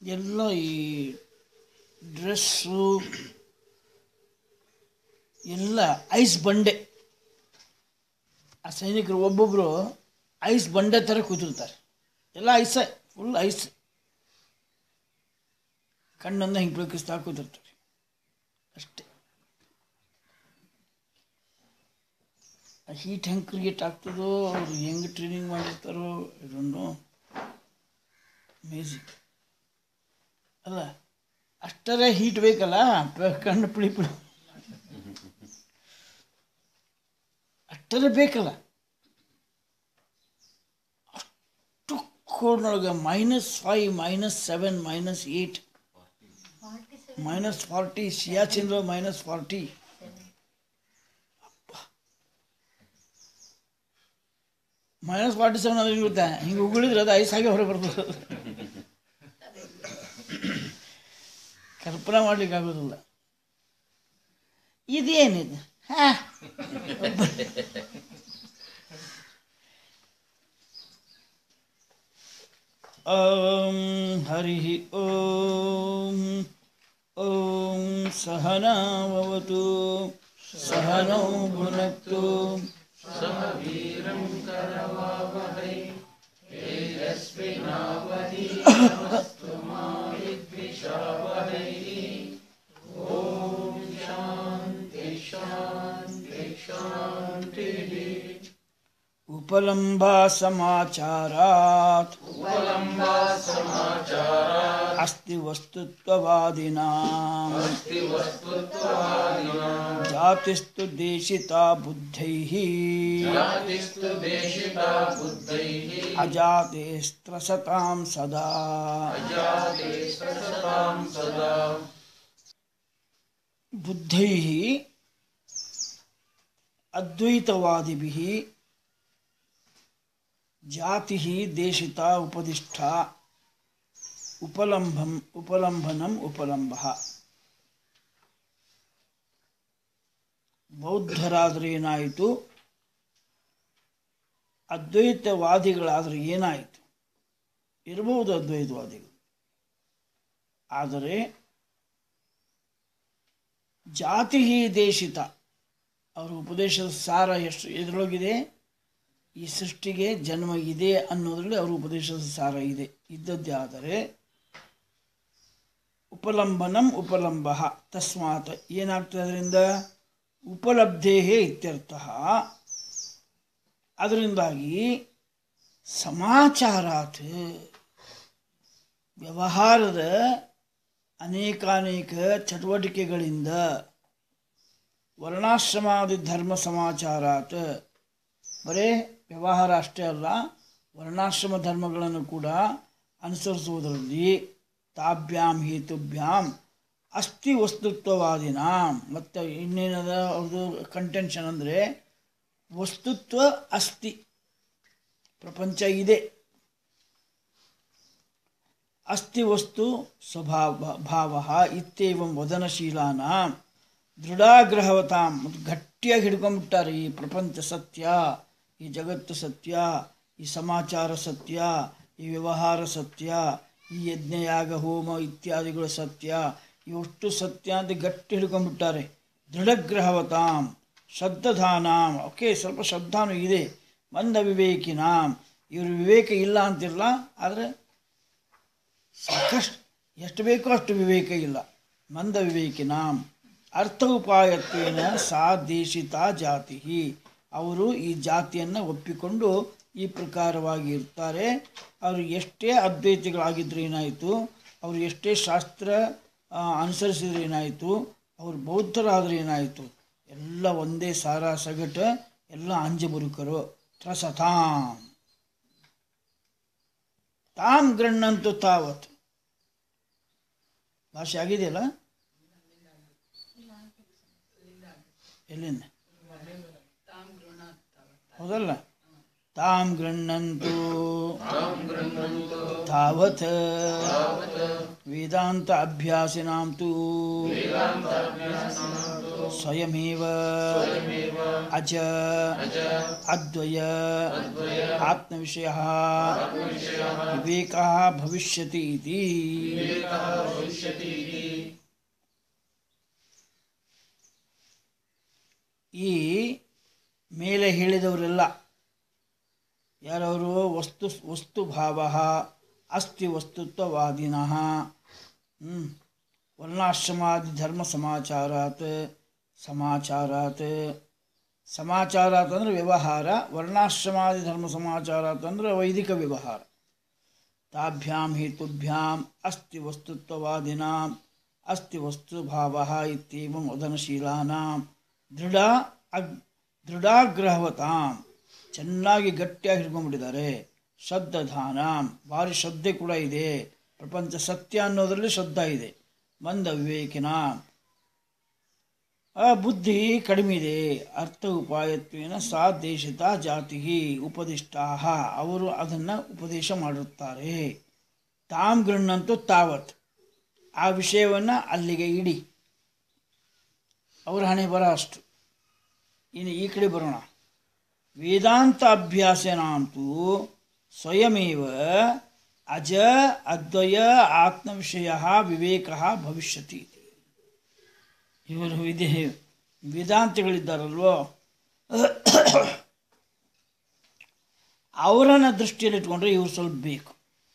ಎಲ್ಲ ಈ ಡ್ರೆಸ್ಸು ಎಲ್ಲ ಐಸ್ ಬಂಡೆ ಆ ಸೈನಿಕರು ಒಬ್ಬೊಬ್ಬರು ಐಸ್ ಬಂಡೆ ಥರ ಕೂತಿರ್ತಾರೆ ಎಲ್ಲ ಐಸೇ ಫುಲ್ ಐಸ್ ಕಣ್ಣನ್ನು ಹಿಂಗೆ ಬೆಳಕಿಸ್ತಾ ಕೂತಿರ್ತಾರೆ ಅಷ್ಟೇ ಆ ಹೀಟ್ ಹೆಂಗೆ ಕ್ರಿಯೇಟ್ ಆಗ್ತದೋ ಅವ್ರು ಹೆಂಗೆ ಟ್ರೈನಿಂಗ್ ಮಾಡಿರ್ತಾರೋ ಇದೊಂದು ಅಮೇಝಿಂಗ್ ಅಲ್ಲ ಅಷ್ಟರೇ ಹೀಟ್ ಬೇಕಲ್ಲ ಪ- ಕಣ್ಣು ಪುಳಿ ಪುಳಿ ಅಷ್ಟರೇ ಬೇಕಲ್ಲ ಅಷ್ಟು ಕೋಡ್ನೊಳಗೆ minus five minus seven minus eight minus forty ಸಿಯಾಚಿನ್లో minus forty minus forty seven ಅಂದ್ರೆ ಇರುತ್ತೆ ಹಿಂಗೆ ಉಗುಳಿದ್ರೆ ಅದು ಐಸ್ ಆಗಿ ಹೊರಗೆ ಬರ್ತದೆ ಕಲ್ಪನಾ ಮಾಡ್ಲಿಕ್ಕೆ ಆಗೋದಿಲ್ಲ ಇದೇನಿದೆ ಹಾ ಓಂ ಹರಿ ಓಂ ಓಂ ಸಹನಾವತು ಸಹನೌ ಭುನಕ್ತು उपलम्बा समाचारात् अस्ति वस्तुत्ववादिनाम् जातिस्तु देशिता बुद्धैः अजातेस्त्रसतां सदा बुद्धैः अद्वैतवादिभिः ಜಾತಿ ದೇಶಿತ ಉಪದಿಷ್ಠ ಉಪಲಂಭಂ ಉಪಲಂಭನಂ ಉಪಲಂಬ ಬೌದ್ಧರಾದರೆ ಏನಾಯಿತು ಅದ್ವೈತವಾದಿಗಳಾದರೆ ಏನಾಯಿತು ಇರಬಹುದು ಅದ್ವೈತವಾದಿಗಳು ಆದರೆ ಜಾತಿ ದೇಶಿತ ಅವರ ಉಪದೇಶದ ಸಾರ ಎಷ್ಟು ಇದರೊಳಗಿದೆ ಈ ಸೃಷ್ಟಿಗೆ ಜನ್ಮ ಇದೆ ಅನ್ನೋದ್ರಲ್ಲಿ ಅವರ ಉಪದೇಶದ ಸಾರ ಇದೆ ಇದ್ದದ್ದೇ ಆದರೆ ಉಪಲಂಬನಂ ಉಪಲಂಬ ತಸ್ಮಾತ್ ಏನಾಗ್ತದೆ ಅದರಿಂದ ಉಪಲಬ್ಧೇಹೇ ಇತ್ಯರ್ಥ ಅದರಿಂದಾಗಿ ಸಮಾಚಾರಾತ್ ವ್ಯವಹಾರದ ಅನೇಕಾನೇಕ ಚಟುವಟಿಕೆಗಳಿಂದ ವರ್ಣಾಶ್ರಮಾದಿ ಧರ್ಮ ಸಮಾಚಾರಾತ್ ಬರೇ ವ್ಯವಹಾರ ಅಷ್ಟೇ ಅಲ್ಲ ವರ್ಣಾಶ್ರಮ ಧರ್ಮಗಳನ್ನು ಕೂಡ ಅನುಸರಿಸುವುದರಲ್ಲಿ ತಾಭ್ಯಾಂ ಹೇತುಭ್ಯಾಂ ಅಸ್ಥಿ ವಸ್ತುತ್ವವಾದಿನ ಮತ್ತು ಇನ್ನೇನದ ಅವ್ರದ್ದು ಕಂಟೆನ್ಷನ್ ಅಂದರೆ ವಸ್ತುತ್ವ ಅಸ್ತಿ ಪ್ರಪಂಚ ಇದೆ ಅಸ್ತಿ ವಸ್ತು ಸ್ವಭಾವ ಭಾವ ಇತ್ಯೇವಂ ವದನಶೀಲಾನ ದೃಢಾಗ್ರಹವತಾಂ ಮತ್ತು ಗಟ್ಟಿಯಾಗಿ ಹಿಡ್ಕೊಂಡ್ಬಿಟ್ಟಾರೆ ಈ ಪ್ರಪಂಚ ಸತ್ಯ ಈ ಜಗತ್ತು ಸತ್ಯ ಈ ಸಮಾಚಾರ ಸತ್ಯ ಈ ವ್ಯವಹಾರ ಸತ್ಯ ಈ ಯಜ್ಞಯಾಗ ಹೋಮ ಇತ್ಯಾದಿಗಳು ಸತ್ಯ ಇವಷ್ಟು ಸತ್ಯ ಅಂತ ಗಟ್ಟಿ ಹಿಡ್ಕೊಂಡ್ಬಿಟ್ಟಾರೆ ದೃಢಗ್ರಹವತಾಂ ಶ್ರದ್ಧಧಾನಾಂ ಓಕೆ ಸ್ವಲ್ಪ ಶ್ರದ್ಧಾನು ಇದೆ ಮಂದ ವಿವೇಕಿನಾಂ ಇವರು ವಿವೇಕ ಇಲ್ಲ ಅಂತಿಲ್ಲ ಆದರೆ ಸಾಕಷ್ಟು ಎಷ್ಟು ಬೇಕೋ ಅಷ್ಟು ವಿವೇಕ ಇಲ್ಲ ಮಂದ ವಿವೇಕಿನಾಂ ಅರ್ಥ ಉಪಾಯತ್ವೇನ ಸಾ ದೇಶಿತ ಜಾತಿ ಅವರು ಈ ಜಾತಿಯನ್ನು ಒಪ್ಪಿಕೊಂಡು ಈ ಪ್ರಕಾರವಾಗಿ ಇರ್ತಾರೆ ಅವರು ಎಷ್ಟೇ ಅದ್ವೈತಿಗಳಾಗಿದ್ದರೆ ಏನಾಯಿತು ಅವರು ಎಷ್ಟೇ ಶಾಸ್ತ್ರ ಆ, ಅನುಸರಿಸಿದ್ರೆ ಏನಾಯಿತು ಅವರು ಬೌದ್ಧರಾದರೆ ಏನಾಯಿತು ಎಲ್ಲ ಒಂದೇ ಸಾರ ಸಗಟ ಎಲ್ಲ ಅಂಜಬುರುಕರು ತ್ರಸತಾಂ ತಾಂ ಗೃಣ್ಣಂತು ತಾವತ್ ಭಾಷೆ ಆಗಿದೆಯಲ್ಲ ಎಲ್ಲಿಂದ ಹೌದಲ್ಲ ತಾಂ ಗೃಣ್ಣಂತು ತಾವತ್ ವೇದಾಂತ ಅಭ್ಯಾಸಿನಾಂ ತು ಸ್ವಯಮೇವ ಅಜ ಅದ್ವಯ ಆತ್ಮವಿಷಯ ವಿವೇಕ ಭವಿಷ್ಯತಿ ಇತಿ ಈ ಮೇಲೆ ಹೇಳಿದವರೆಲ್ಲ ಯಾರವರು ವಸ್ತು ವಸ್ತು ಭಾವ ಅಸ್ತಿ ವಸ್ತುತ್ವವಾದಿನಃ ಹ್ಮ್. ವರ್ಣಾಶ್ರಮಾದಿ ಧರ್ಮ ಸಮಾಚಾರಾತ್ ಸಮಾಚಾರಾತ್ ಸಮಾಚಾರಾತ್ ಅಂದರೆ ವ್ಯವಹಾರ ವರ್ಣಾಶ್ರಮಾದಿ ಧರ್ಮ ಸಮಾಚಾರಾತ್ ಅಂದರೆ ವೈದಿಕ ವ್ಯವಹಾರ ತಾಭ್ಯಾಂ ಹೇತುಭ್ಯಾಂ ಅಸ್ತಿ ವಸ್ತುತ್ವವಾದಿನಾಂ ಅಸ್ತಿ ವಸ್ತುಭಾವಃ ಇತ್ಯೇವಂ ವದನಶೀಲಾನಾಂ ದೃಢ ಅಗ್ ದೃಢಾಗ್ರಹವತಾಂ ಚೆನ್ನಾಗಿ ಗಟ್ಟಿಯಾಗಿ ಹಿಡ್ಕೊಂಡ್ಬಿಟ್ಟಿದ್ದಾರೆ ಶ್ರದ್ಧಾನ ಭಾರಿ ಶ್ರದ್ಧೆ ಕೂಡ ಇದೆ ಪ್ರಪಂಚ ಸತ್ಯ ಅನ್ನೋದರಲ್ಲಿ ಶ್ರದ್ಧಾ ಇದೆ ಮಂದ ವಿವೇಕಿನ ಆ ಬುದ್ಧಿ ಕಡಿಮೆ ಇದೆ ಅರ್ಥ ಉಪಾಯತ್ವೇನ ಸಾ ದೇಶಿತ ಜಾತಿ ಉಪದಿಷ್ಟಾ ಅವರು ಅದನ್ನು ಉಪದೇಶ ಮಾಡಿರುತ್ತಾರೆ ತಾಮ್ ಗೃಹಂತೂ ತಾವತ್ ಆ ವಿಷಯವನ್ನು ಅಲ್ಲಿಗೆ ಇಡಿ ಅವರ ಹಣೆ ಬರ ಅಷ್ಟು ಇನ್ನು ಈ ಕಡೆ ಬರೋಣ ವೇದಾಂತ ಅಭ್ಯಾಸನಾಂತೂ ಸ್ವಯಮೇವ ಅಜ ಅದ್ವಯ ಆತ್ಮವಿಷಯ ವಿವೇಕ ಭವಿಷ್ಯತಿ ಇವರು ವಿಧಿ ವೇದಾಂತಿಗಳಿದ್ದಾರಲ್ವೋ ಅವರನ್ನ ದೃಷ್ಟಿಯಲ್ಲಿ ಇಟ್ಕೊಂಡ್ರೆ ಇವ್ರು ಸ್ವಲ್ಪ ಬೇಕು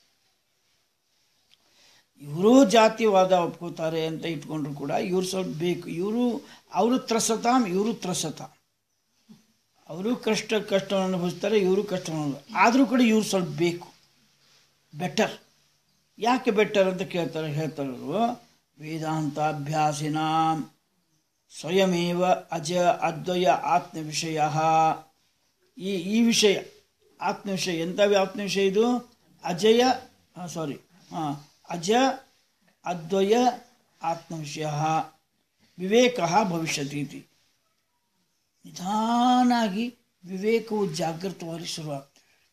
ಇವರು ಜಾತಿವಾದ ಒಪ್ಕೋತಾರೆ ಅಂತ ಇಟ್ಕೊಂಡ್ರು ಕೂಡ ಇವ್ರು ಸ್ವಲ್ಪ ಬೇಕು ಇವರು ಅವರು ತ್ರಸತಾಂ ಇವರು ತ್ರಸತಾಂ ಅವರು ಕಷ್ಟ ಕಷ್ಟವನ್ನು ಅನುಭವಿಸ್ತಾರೆ ಇವರು ಕಷ್ಟವನ್ನು ಆದರೂ ಕೂಡ ಇವ್ರು ಸ್ವಲ್ಪ ಬೇಕು ಬೆಟರ್ ಯಾಕೆ ಬೆಟರ್ ಅಂತ ಕೇಳ್ತಾರೆ ಹೇಳ್ತಾರೆ ಅವರು ವೇದಾಂತಾಭ್ಯಾಸಿನ ಸ್ವಯಮೇವ ಅಜ ಅದ್ವಯ ಆತ್ಮ ವಿಷಯ ಈ ಈ ವಿಷಯ ಆತ್ಮ ವಿಷಯ ಎಂಥ ಆತ್ಮ ವಿಷಯ ಇದು ಅಜಯ ಸಾರಿ ಹಾಂ ಅಜ ಅದ್ವಯ ಆತ್ಮ ವಿಷಯ ವಿವೇಕ ಭವಿಷ್ಯತಿ ಇತಿ ನಿಧಾನಾಗಿ ವಿವೇಕವು ಜಾಗೃತವಾಗಿ ಶುರುವಾಗ್ತದೆ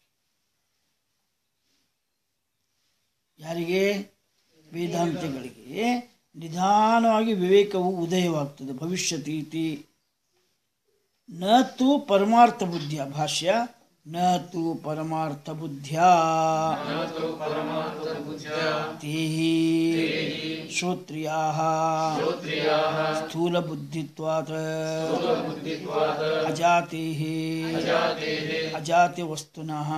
ಯಾರಿಗೆ ವೇದಾಂತಗಳಿಗೆ ನಿಧಾನವಾಗಿ ವಿವೇಕವು ಉದಯವಾಗ್ತದೆ ಭವಿಷ್ಯತಿ ಇತಿ ನ ತು ಪರಮಾರ್ಥ ಬುದ್ಧಿಯ ಭಾಷ್ಯ ನ ತು ಪರಮಾರ್ಥ ಬುದ್ಧಿಯ ತೇಹಿ ಶ್ರೋತ್ರಿಯಾ ಸ್ಥೂಲ ಬುದ್ಧಿತ್ವಾತ್ ಅಜಾತಿ ಅಜಾತಿ ವಸ್ತುನಃ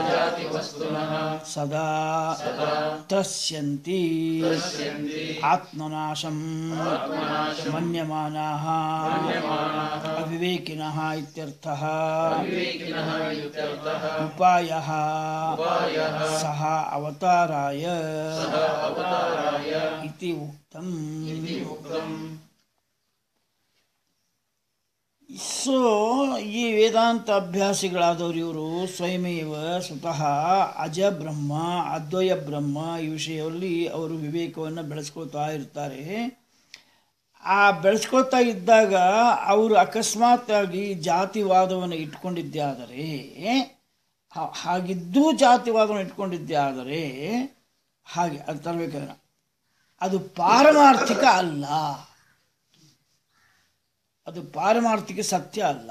ಸದಾ ತ್ರಸ್ಯಂತಿ ಆತ್ಮನಾಶಂ ಮನ್ಯಮಾನಾಃ ಅವಿವೇಕಿನಃ ಇತ್ಯರ್ಥಃ ಉಪಾಯಃ ಸಹ ಅವತಾರಾಯ ಇತಿ ಉಕ್ತಂ ಸೊ ಈ ವೇದಾಂತ ಅಭ್ಯಾಸಿಗಳಾದವರು ಇವರು ಸ್ವಯಮೇವ ಸ್ವತಃ ಅಜ ಬ್ರಹ್ಮ ಅದ್ವಯ ಬ್ರಹ್ಮ ಈ ವಿಷಯದಲ್ಲಿ ಅವರು ವಿವೇಕವನ್ನು ಬೆಳೆಸ್ಕೊಳ್ತಾ ಇರ್ತಾರೆ ಆ ಬೆಳೆಸ್ಕೊಳ್ತಾ ಇದ್ದಾಗ ಅವರು ಅಕಸ್ಮಾತ್ ಆಗಿ ಜಾತಿವಾದವನ್ನು ಇಟ್ಕೊಂಡಿದ್ದೇ ಆದರೆ ಹಾ- ಹಾಗಿದ್ದೂ ಜಾತಿವಾದವನ್ನು ಇಟ್ಕೊಂಡಿದ್ದೇ ಆದರೆ ಹಾಗೆ ಅದು ತರಬೇಕಾದ್ರೆ ಅದು ಪಾರಮಾರ್ಥಿಕ ಅಲ್ಲ ಅದು ಪಾರಮಾರ್ಥಿಕ ಸತ್ಯ ಅಲ್ಲ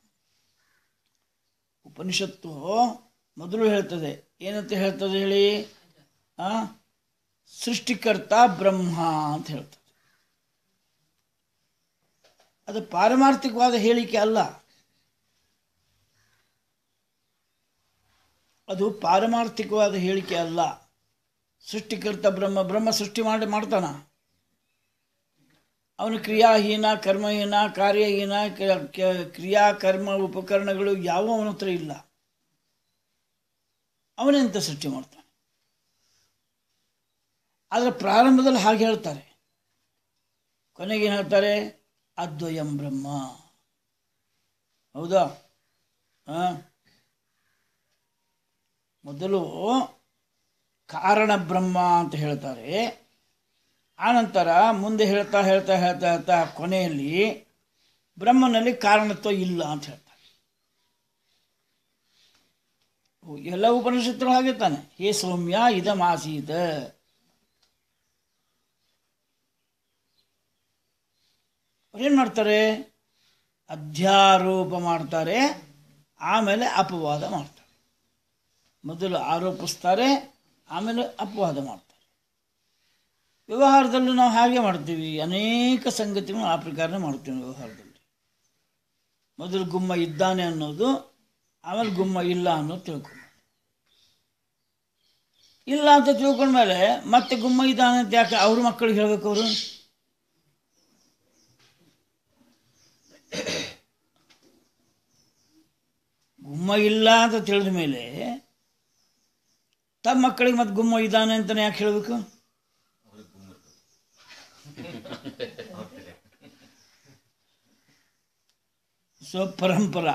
ಉಪನಿಷತ್ತು ಮೊದಲು ಹೇಳ್ತದೆ ಏನಂತ ಹೇಳ್ತದೆ ಹೇಳಿ ಆ ಸೃಷ್ಟಿಕರ್ತ ಬ್ರಹ್ಮ ಅಂತ ಹೇಳ್ತದೆ ಅದು ಪಾರಮಾರ್ಥಿಕವಾದ ಹೇಳಿಕೆ ಅಲ್ಲ ಅದು ಪಾರಮಾರ್ಥಿಕವಾದ ಹೇಳಿಕೆ ಅಲ್ಲ ಸೃಷ್ಟಿಕರ್ತ ಬ್ರಹ್ಮ ಬ್ರಹ್ಮ ಸೃಷ್ಟಿ ಮಾಡಿ ಮಾಡ್ತಾನ ಅವನು ಕ್ರಿಯಾಹೀನ ಕರ್ಮಹೀನ ಕಾರ್ಯಹೀನ ಕ- ಕ- ಕ್ರಿಯಾ ಕರ್ಮ ಉಪಕರಣಗಳು ಯಾವ ಅವನ ಹತ್ರ ಇಲ್ಲ ಅವನೆಂತ ಸೃಷ್ಟಿ ಮಾಡ್ತಾನೆ ಆದರೆ ಪ್ರಾರಂಭದಲ್ಲಿ ಹಾಗೆ ಹೇಳ್ತಾರೆ ಕೊನೆಗೇನು ಹೇಳ್ತಾರೆ ಅದ್ವಯಂ ಬ್ರಹ್ಮ ಹೌದಾ ಆ? ಮೊದಲು ಕಾರಣ ಬ್ರಹ್ಮ ಅಂತ ಹೇಳ್ತಾರೆ ಆನಂತರ ಮುಂದೆ ಹೇಳ್ತಾ ಹೇಳ್ತಾ ಹೇಳ್ತಾ ಹೇಳ್ತಾ ಕೊನೆಯಲ್ಲಿ ಬ್ರಹ್ಮನಲ್ಲಿ ಕಾರಣತ್ವ ಇಲ್ಲ ಅಂತ ಹೇಳ್ತಾರೆ ಓ, ಎಲ್ಲ ಉಪನಿಷತ್ತುಗಳು ಹಾಗೆ ತಾನೆ ಹೇ ಸೌಮ್ಯ ಇದಮಾಸೀತ ಅವ್ರೇನು ಮಾಡ್ತಾರೆ ಅಧ್ಯಾರೋಪ ಮಾಡ್ತಾರೆ ಆಮೇಲೆ ಅಪವಾದ ಮಾಡ್ತಾರೆ ಮೊದಲು ಆರೋಪಿಸ್ತಾರೆ ಆಮೇಲೆ ಅಪವಾದ ಮಾಡ್ತಾರೆ ವ್ಯವಹಾರದಲ್ಲೂ ನಾವು ಹಾಗೆ ಮಾಡ್ತೀವಿ ಅನೇಕ ಸಂಗತಿಗಳು ಆ ಪ್ರಕಾರನೇ ಮಾಡ್ತೀವಿ ವ್ಯವಹಾರದಲ್ಲಿ ಮೊದಲು ಗುಮ್ಮ ಇದ್ದಾನೆ ಅನ್ನೋದು ಆಮೇಲೆ ಗುಮ್ಮ ಇಲ್ಲ ಅನ್ನೋದು ತಿಳ್ಕೊಂಡು ಇಲ್ಲ ಅಂತ ತಿಳ್ಕೊಂಡ್ಮೇಲೆ ಮತ್ತೆ ಗುಮ್ಮ ಇದ್ದಾನೆ ಅಂತ ಯಾಕೆ ಅವ್ರ ಮಕ್ಕಳಿಗೆ ಹೇಳ್ಬೇಕು ಅವರು ಗುಮ್ಮ ಇಲ್ಲ ಅಂತ ತಿಳಿದ ಮೇಲೆ ತಮ್ಮ ಮಕ್ಕಳಿಗೆ ಮತ್ತೆ ಗುಮ್ಮ ಇದ್ದಾನೆ ಅಂತಾನೆ ಯಾಕೆ ಹೇಳಬೇಕು ಸೊ ಪರಂಪರ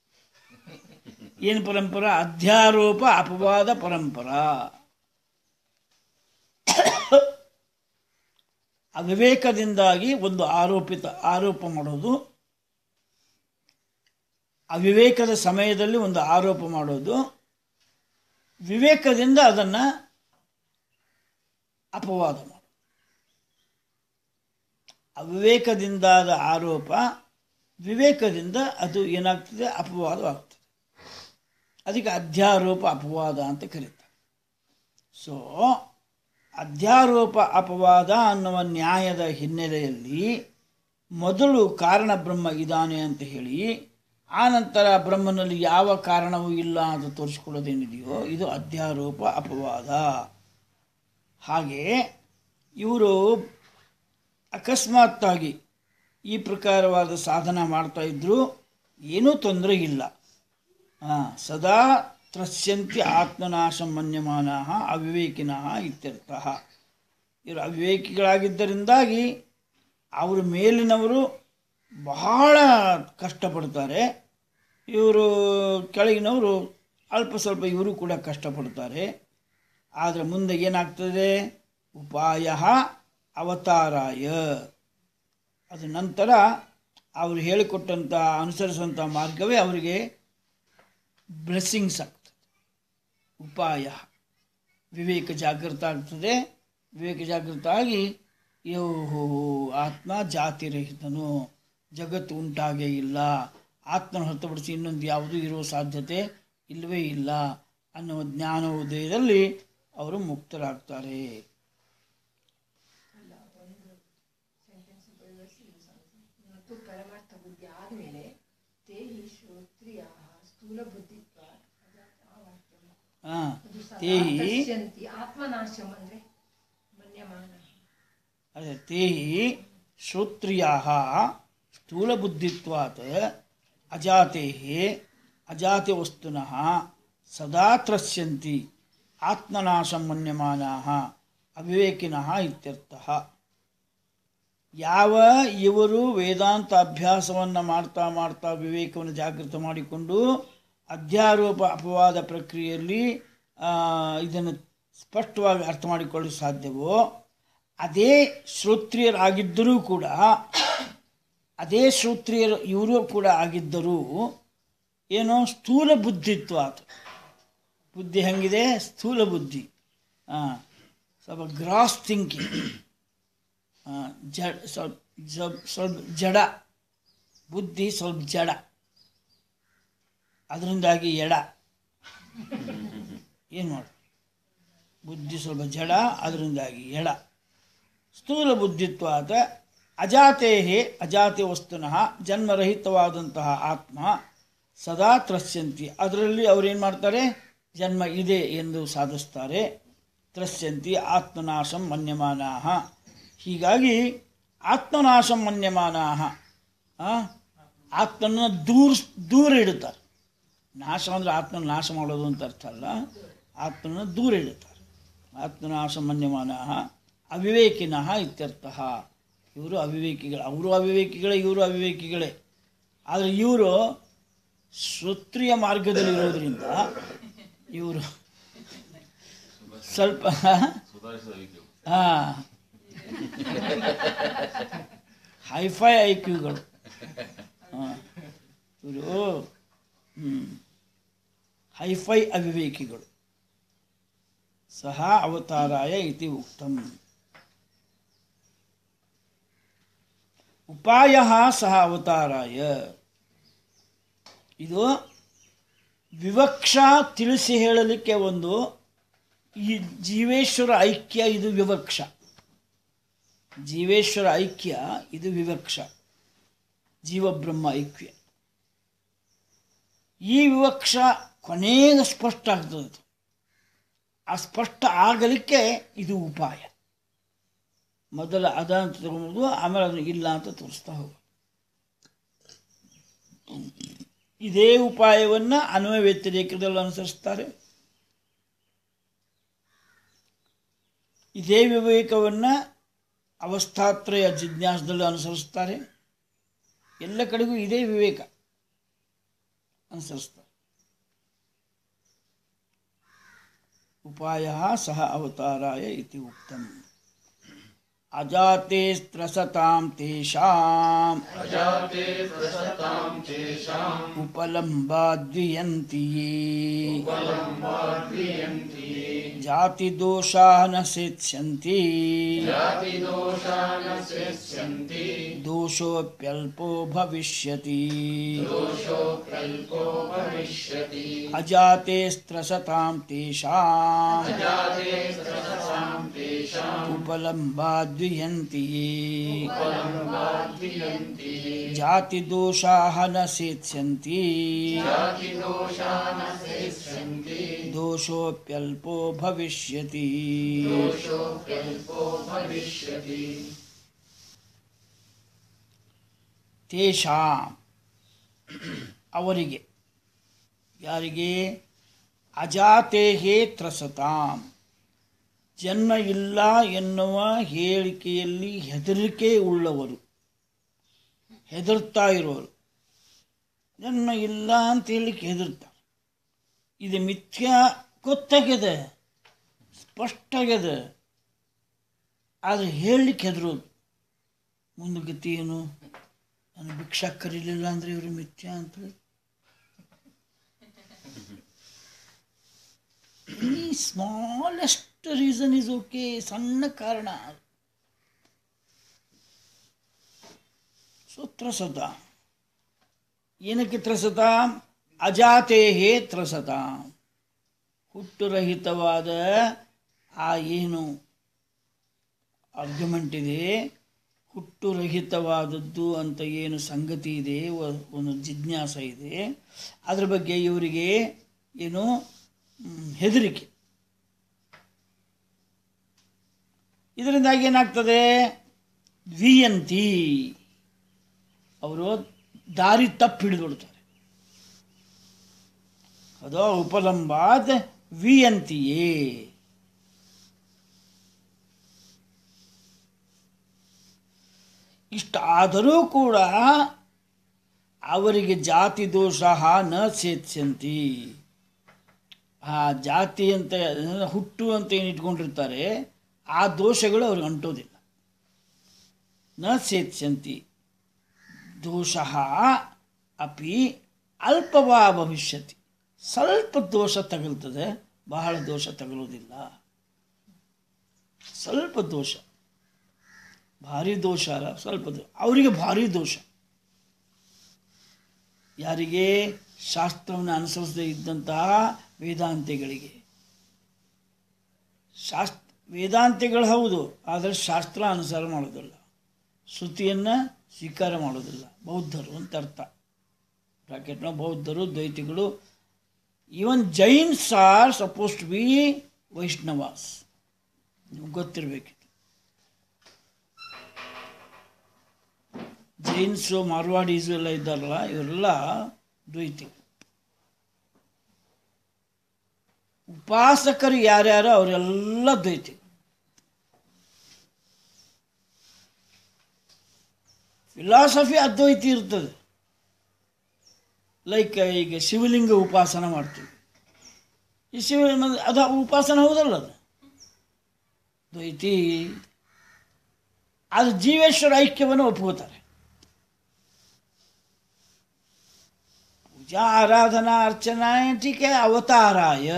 ಏನು ಪರಂಪರ ಅಧ್ಯಾರೋಪ ಅಪವಾದ ಪರಂಪರ ಅವಿವೇಕದಿಂದಾಗಿ ಒಂದು ಆರೋಪಿತ ಆರೋಪ ಮಾಡೋದು ಅವಿವೇಕದ ಸಮಯದಲ್ಲಿ ಒಂದು ಆರೋಪ ಮಾಡೋದು ವಿವೇಕದಿಂದ ಅದನ್ನು ಅಪವಾದ ಮಾಡೋದು ಅವಿವೇಕದಿಂದಾದ ಆರೋಪ ವಿವೇಕದಿಂದ ಅದು ಏನಾಗ್ತದೆ ಅಪವಾದವಾಗ್ತದೆ ಅದಕ್ಕೆ ಅಧ್ಯಾರೋಪ ಅಪವಾದ ಅಂತ ಕರೀತಾರೆ ಸೊ ಅಧ್ಯಾರೋಪ ಅಪವಾದ ಅನ್ನುವ ನ್ಯಾಯದ ಹಿನ್ನೆಲೆಯಲ್ಲಿ ಮೊದಲು ಕಾರಣ ಬ್ರಹ್ಮ ಇದ್ದಾನೆ ಅಂತ ಹೇಳಿ ಆನಂತರ ಬ್ರಹ್ಮನಲ್ಲಿ ಯಾವ ಕಾರಣವೂ ಇಲ್ಲ ಅಂತ ತೋರಿಸ್ಕೊಳ್ಳೋದೇನಿದೆಯೋ ಇದು ಅಧ್ಯಾರೋಪ ಅಪವಾದ ಹಾಗೆ ಇವರು ಅಕಸ್ಮಾತ್ತಾಗಿ ಈ ಪ್ರಕಾರವಾದ ಸಾಧನ ಮಾಡ್ತಾ ಇದ್ದರೂ ಏನೂ ತೊಂದರೆ ಇಲ್ಲ ಆ, ಸದಾ ತ್ರಸ್ಯಂತಿ ಆತ್ಮನಾಶ ಮನ್ಯಮಾನ ಅವಿವೇಕಿನ ಇತ್ಯರ್ಥ ಇವರು ಅವಿವೇಕಿಗಳಾಗಿದ್ದರಿಂದಾಗಿ ಅವ್ರ ಮೇಲಿನವರು ಬಹಳ ಕಷ್ಟಪಡ್ತಾರೆ ಇವರು ಕೆಳಗಿನವರು ಅಲ್ಪ ಸ್ವಲ್ಪ ಇವರು ಕೂಡ ಕಷ್ಟಪಡ್ತಾರೆ ಆದರೆ ಮುಂದೆ ಏನಾಗ್ತದೆ ಉಪಾಯ ಅವತಾರಾಯ ಅದು ನಂತರ ಅವರು ಹೇಳಿಕೊಟ್ಟಂಥ ಅನುಸರಿಸುವಂಥ ಮಾರ್ಗವೇ ಅವರಿಗೆ ಬ್ಲೆಸ್ಸಿಂಗ್ಸ್ ಆಗ್ತದೆ ಉಪಾಯ ವಿವೇಕ ಜಾಗೃತ ಆಗ್ತದೆ ವಿವೇಕ ಜಾಗೃತ ಆಗಿ ಯೋಹೋ ಆತ್ಮ ಜಾತಿರಹಿತನು ಜಗತ್ತು ಉಂಟಾಗೇ ಇಲ್ಲ ಆತ್ಮನ ಹೊರತುಪಡಿಸಿ ಇನ್ನೊಂದು ಯಾವುದೂ ಇರುವ ಸಾಧ್ಯತೆ ಇಲ್ಲವೇ ಇಲ್ಲ ಅನ್ನುವ ಜ್ಞಾನ ಉದಯದಲ್ಲಿ ಅವರು ಮುಕ್ತರಾಗ್ತಾರೆ ಮತ್ತು ಪರಮಾರ್ಥ ಬುದ್ಧಿ ಆದಮೇಲೆ ತೇಹಿ ಶ್ರೋತ್ರಿಯ ಸ್ಥೂಲ ಬುದ್ಧಿತ್ವ ಹಾಂ ತೇಹಿ ಪಶ್ಯಂತಿ ಆತ್ಮನಾಶಂ ಅಂದ್ರೆ ಮನ್ಯಮಾನ ಅದೇ ತೇಹಿ ಶ್ರೋತ್ರಿಯಾ ಸ್ಥೂಲಬುದ್ಧಿತ್ವಾತ್ ಅಜಾತೆ ಅಜಾತಿ ವಸ್ತುನಃ ಸದಾ ತ್ರಸ್ಯಂತಿ ಆತ್ಮನಾಶಂ ಮನ್ಯಮಾನಾಃ ಅವಿವೇಕಿನಃ ಇತ್ಯರ್ಥಃ ಯಾವ ಇವರು ವೇದಾಂತ ಅಭ್ಯಾಸವನ್ನು ಮಾಡ್ತಾ ಮಾಡ್ತಾ ವಿವೇಕವನ್ನು ಜಾಗೃತ ಮಾಡಿಕೊಂಡು ಅಧ್ಯಾರೋಪ ಅಪವಾದ ಪ್ರಕ್ರಿಯೆಯಲ್ಲಿ ಆ, ಇದನ್ನು ಸ್ಪಷ್ಟವಾಗಿ ಅರ್ಥ ಮಾಡಿಕೊಳ್ಳಲು ಸಾಧ್ಯವೋ ಅದೇ ಶ್ರೋತ್ರಿಯರಾಗಿದ್ದರೂ ಕೂಡ ಅದೇ ಶ್ರೋತ್ರಿಯರು ಇವರು ಕೂಡ ಆಗಿದ್ದರೂ ಏನೋ ಸ್ಥೂಲ ಬುದ್ಧಿತ್ವ ಆತು ಬುದ್ಧಿ ಹೆಂಗಿದೆ ಸ್ಥೂಲ ಬುದ್ಧಿ ಹಾಂ ಸ್ವಲ್ಪ ಗ್ರಾಸ್ ಥಿಂಕಿಂಗ್ ಜಡ್ ಸ್ವಲ್ಪ ಸ್ವಲ್ಪ ಸ್ವಲ್ಪ ಜಡ ಬುದ್ಧಿ ಸ್ವಲ್ಪ ಜಡ ಅದರಿಂದಾಗಿ ಎಡ ಏನು ಮಾಡಿ ಬುದ್ಧಿ ಸ್ವಲ್ಪ ಜಡ ಅದರಿಂದಾಗಿ ಎಡ ಸ್ಥೂಲ ಬುದ್ಧಿತ್ವಾದ ಅಜಾತೇ ಅಜಾತಿ ವಸ್ತುನಃ ಜನ್ಮರಹಿತವಾದಂತಹ ಆತ್ಮ ಸದಾ ತ್ರಸ್ಯಂತಿ ಅದರಲ್ಲಿ ಅವರೇನು ಮಾಡ್ತಾರೆ ಜನ್ಮ ಇದೆ ಎಂದು ಸಾಧಿಸ್ತಾರೆ ತ್ರಸ್ಯಂತಿ ಆತ್ಮನಾಶಂ ಮನ್ಯಮಾನಾಹ ಹೀಗಾಗಿ ಆತ್ಮನಾಶಂ ಮನ್ಯಮಾನಾಹ ಆ, ಆತ್ಮನ ದೂರ ದೂರ ಇಡುತ್ತಾರೆ ನಾಶ ಅಂದರೆ ಆತ್ಮನ ನಾಶ ಮಾಡೋದು ಅಂತ ಅರ್ಥ ಅಲ್ಲ ಆತ್ಮನ ದೂರ ಇಡುತ್ತಾರೆ ಆತ್ಮನಾಶ ಮನ್ಯಮಾನ ಅವಿವೇಕಿನಃ ಇತ್ಯರ್ಥ ಇವರು ಅವಿವೇಕಿಗಳು ಅವರು ಅವಿವೇಕಿಗಳೇ ಇವರು ಅವಿವೇಕಿಗಳೇ ಆದರೆ ಇವರು ಶ್ರೋತ್ರಿಯ ಮಾರ್ಗದಲ್ಲಿರೋದ್ರಿಂದ ಇವರು ಸ್ವಲ್ಪ ಹಾಂ ಹೈಫೈ ಐ ಕ್ಯೂಗಳು ಹಾಂ ಇವರು ಹ್ಮ್. ಹೈಫೈ ಅವಿವೇಕಿಗಳು ಸಹ ಅವತಾರಾಯ ಇತಿ ಉಕ್ತಂ ಉಪಾಯ ಸಹ ಅವತಾರಾಯ ಇದು ವಿವಕ್ಷ ತಿಳಿಸಿ ಹೇಳಲಿಕ್ಕೆ ಒಂದು ಈ ಜೀವೇಶ್ವರ ಐಕ್ಯ ಇದು ವಿವಕ್ಷ ಜೀವೇಶ್ವರ ಐಕ್ಯ ಇದು ವಿವಕ್ಷ ಜೀವಬ್ರಹ್ಮ ಐಕ್ಯ ಈ ವಿವಕ್ಷ ಕೊನೆಗೆ ಸ್ಪಷ್ಟ ಆಗ್ತದೆ ಅದು. ಆ ಸ್ಪಷ್ಟ ಆಗಲಿಕ್ಕೆ ಇದು ಉಪಾಯ ಮೊದಲ ಅದ ಅಂತ ತಗೊಂಬೋದು ಆಮೇಲೆ ಅದು ಇಲ್ಲ ಅಂತ ತೋರಿಸ್ತಾ ಹೋಗೋದು ಇದೇ ಉಪಾಯವನ್ನು ಅನ್ವಯ ವ್ಯತಿರೇಕದಲ್ಲಿ ಅನುಸರಿಸ್ತಾರೆ ಇದೇ ವಿವೇಕವನ್ನು ಅವಸ್ಥಾತ್ರಯ ಜಿಜ್ಞಾಸದಲ್ಲಿ ಅನುಸರಿಸ್ತಾರೆ ಎಲ್ಲ ಕಡೆಗೂ ಇದೇ ವಿವೇಕ ಅನುಸರಿಸ್ತಾರೆ ಉಪಾಯ ಸಹ ಅವತಾರಾಯ ಇತಿ ಉಕ್ತಂ ಅಜಾತೆ ಸ್ತ್ರಸತಾಂ ತೇಷಾಂ उपलम्बाद्वियन्ति जातिदोषा न सेत्स्यन्ति दोषोऽप्यल्पो भविष्यति अजाते स्त्रसतां तेषाम् उपलम्बाद्वियन्ति जातिदोषाः न सेत्स्यन्ति दोषोऽप्यल्पो भविष्यति ತೇಷಾಂ ಅವರಿಗೆ ಯಾರಿಗೆ ಅಜಾತೇಹೇ ತ್ರಸತಾಂ ಜನ್ಮ ಇಲ್ಲ ಎನ್ನುವ ಹೇಳಿಕೆಯಲ್ಲಿ ಹೆದರಿಕೆ ಉಳ್ಳವರು ಹೆದರ್ತಾ ಇರೋರು ಜನ್ಮ ಇಲ್ಲ ಅಂತ ಹೇಳಿಕ್ಕೆ ಹೆದರ್ತಾರೆ ಇದು ಮಿಥ್ಯ ಗೊತ್ತಾಗ್ಯದ ಸ್ಪಷ್ಟ ಆಗ್ಯದ ಆದರೆ ಹೇಳಲಿಕ್ಕೆ ಹೆದರೋದು ಮುಂದೆ ಗತಿ ಏನು ನಾನು ಭಿಕ್ಷಾ ಕರೀಲಿಲ್ಲ ಅಂದರೆ ಇವರು ಮಿಥ್ಯ ಅಂತ any smallest reason is okay ಸಣ್ಣ ಕಾರಣ ಸೊ ತ್ರಸತ ಏನಕ್ಕೆ ತ್ರಸತ ಅಜಾತೇಹೇ ತ್ರಸತ ಹುಟ್ಟುರಹಿತವಾದ ಆ ಏನು ಆರ್ಗ್ಯುಮೆಂಟ್ ಇದೆ ಹುಟ್ಟುರಹಿತವಾದದ್ದು ಅಂತ ಏನು ಸಂಗತಿ ಇದೆ ವ- ಒಂದು ಜಿಜ್ಞಾಸ ಇದೆ ಅದ್ರ ಬಗ್ಗೆ ಇವರಿಗೆ ಏನು ಮ್, ಹೆದರಿಕೆ ಇದರಿಂದಾಗಿ ಏನಾಗ್ತದೆ ದ್ವಿಯಂತಿ ಅವರು ದಾರಿ ತಪ್ಪು ಹಿಡಿದ್ಬಿಡ್ತಾರೆ ಅದೋ ಉಪಲಂಬಾದ್ ವಿಯಂತಿಯೇ ಇಷ್ಟಾದರೂ ಕೂಡ ಅವರಿಗೆ ಜಾತಿ ದೋಷ ನ ಸೇತ್ಸ್ಯಂತಿ ಆ ಜಾತಿ ಅಂತ ಹುಟ್ಟು ಅಂತ ಏನು ಇಟ್ಕೊಂಡಿರ್ತಾರೆ ಆ ದೋಷಗಳು ಅವ್ರಿಗೆ ಅಂಟೋದಿಲ್ಲ ನ ಸೇತ್ಸ್ಯಂತಿ ದೋಷ ಅಪಿ ಅಲ್ಪವಾ ಭವಿಷ್ಯತಿ ಸ್ವಲ್ಪ ದೋಷ ತಗಲ್ತದೆ ಬಹಳ ದೋಷ ತಗಲುವುದಿಲ್ಲ ಸ್ವಲ್ಪ ದೋಷ ಭಾರಿ ದೋಷ ಅಲ್ಲ ಸ್ವಲ್ಪ ದೋಷ ಅವರಿಗೆ ಭಾರಿ ದೋಷ ಯಾರಿಗೆ ಶಾಸ್ತ್ರವನ್ನು ಅನುಸರಿಸದೇ ಇದ್ದಂತಹ ವೇದಾಂತಿಗಳಿಗೆ ಶಾಸ್ತ್ರ ವೇದಾಂತಿಗಳು ಹೌದು ಆದರೆ ಶಾಸ್ತ್ರ ಅನುಸಾರ ಮಾಡೋದಿಲ್ಲ ಶ್ರುತಿಯನ್ನು ಸ್ವೀಕಾರ ಮಾಡೋದಿಲ್ಲ ಬೌದ್ಧರು ಅಂತ ಅರ್ಥ ಬ್ರಾಕೆಟ್ನ ಬೌದ್ಧರು ದ್ವೈತಿಗಳು even Jains are supposed to be Vaishnavas ನಿಮ್ಗೆ ಗೊತ್ತಿರಬೇಕಿತ್ತು ಜೈನ್ಸು ಮಾರ್ವಾಡೀಸು ಎಲ್ಲ ಇದ್ದಾರಲ್ಲ ಇವರೆಲ್ಲ ದ್ವೈತಿಗಳು ಉಪಾಸಕರು ಯಾರ್ಯಾರೋ ಅವರೆಲ್ಲ ದ್ವೈತಿಗಳು ಫಿಲಾಸಫಿ ಅದ್ವೈತಿ ಇರ್ತದೆ ಲೈಕ್ ಈಗ ಶಿವಲಿಂಗ ಉಪಾಸನ ಮಾಡ್ತೀವಿ ಈ ಶಿವ ಅದು ಉಪಾಸನ ಹೌದಲ್ಲ ಅದು ದ್ವೈತಿ ಅದು ಜೀವೇಶ್ವರ ಐಕ್ಯವನ್ನು ಒಪ್ಕೋತಾರೆ ಪೂಜಾ ಆರಾಧನಾ ಅರ್ಚನಾ ಟೀಕೆ ಅವತಾರಾಯ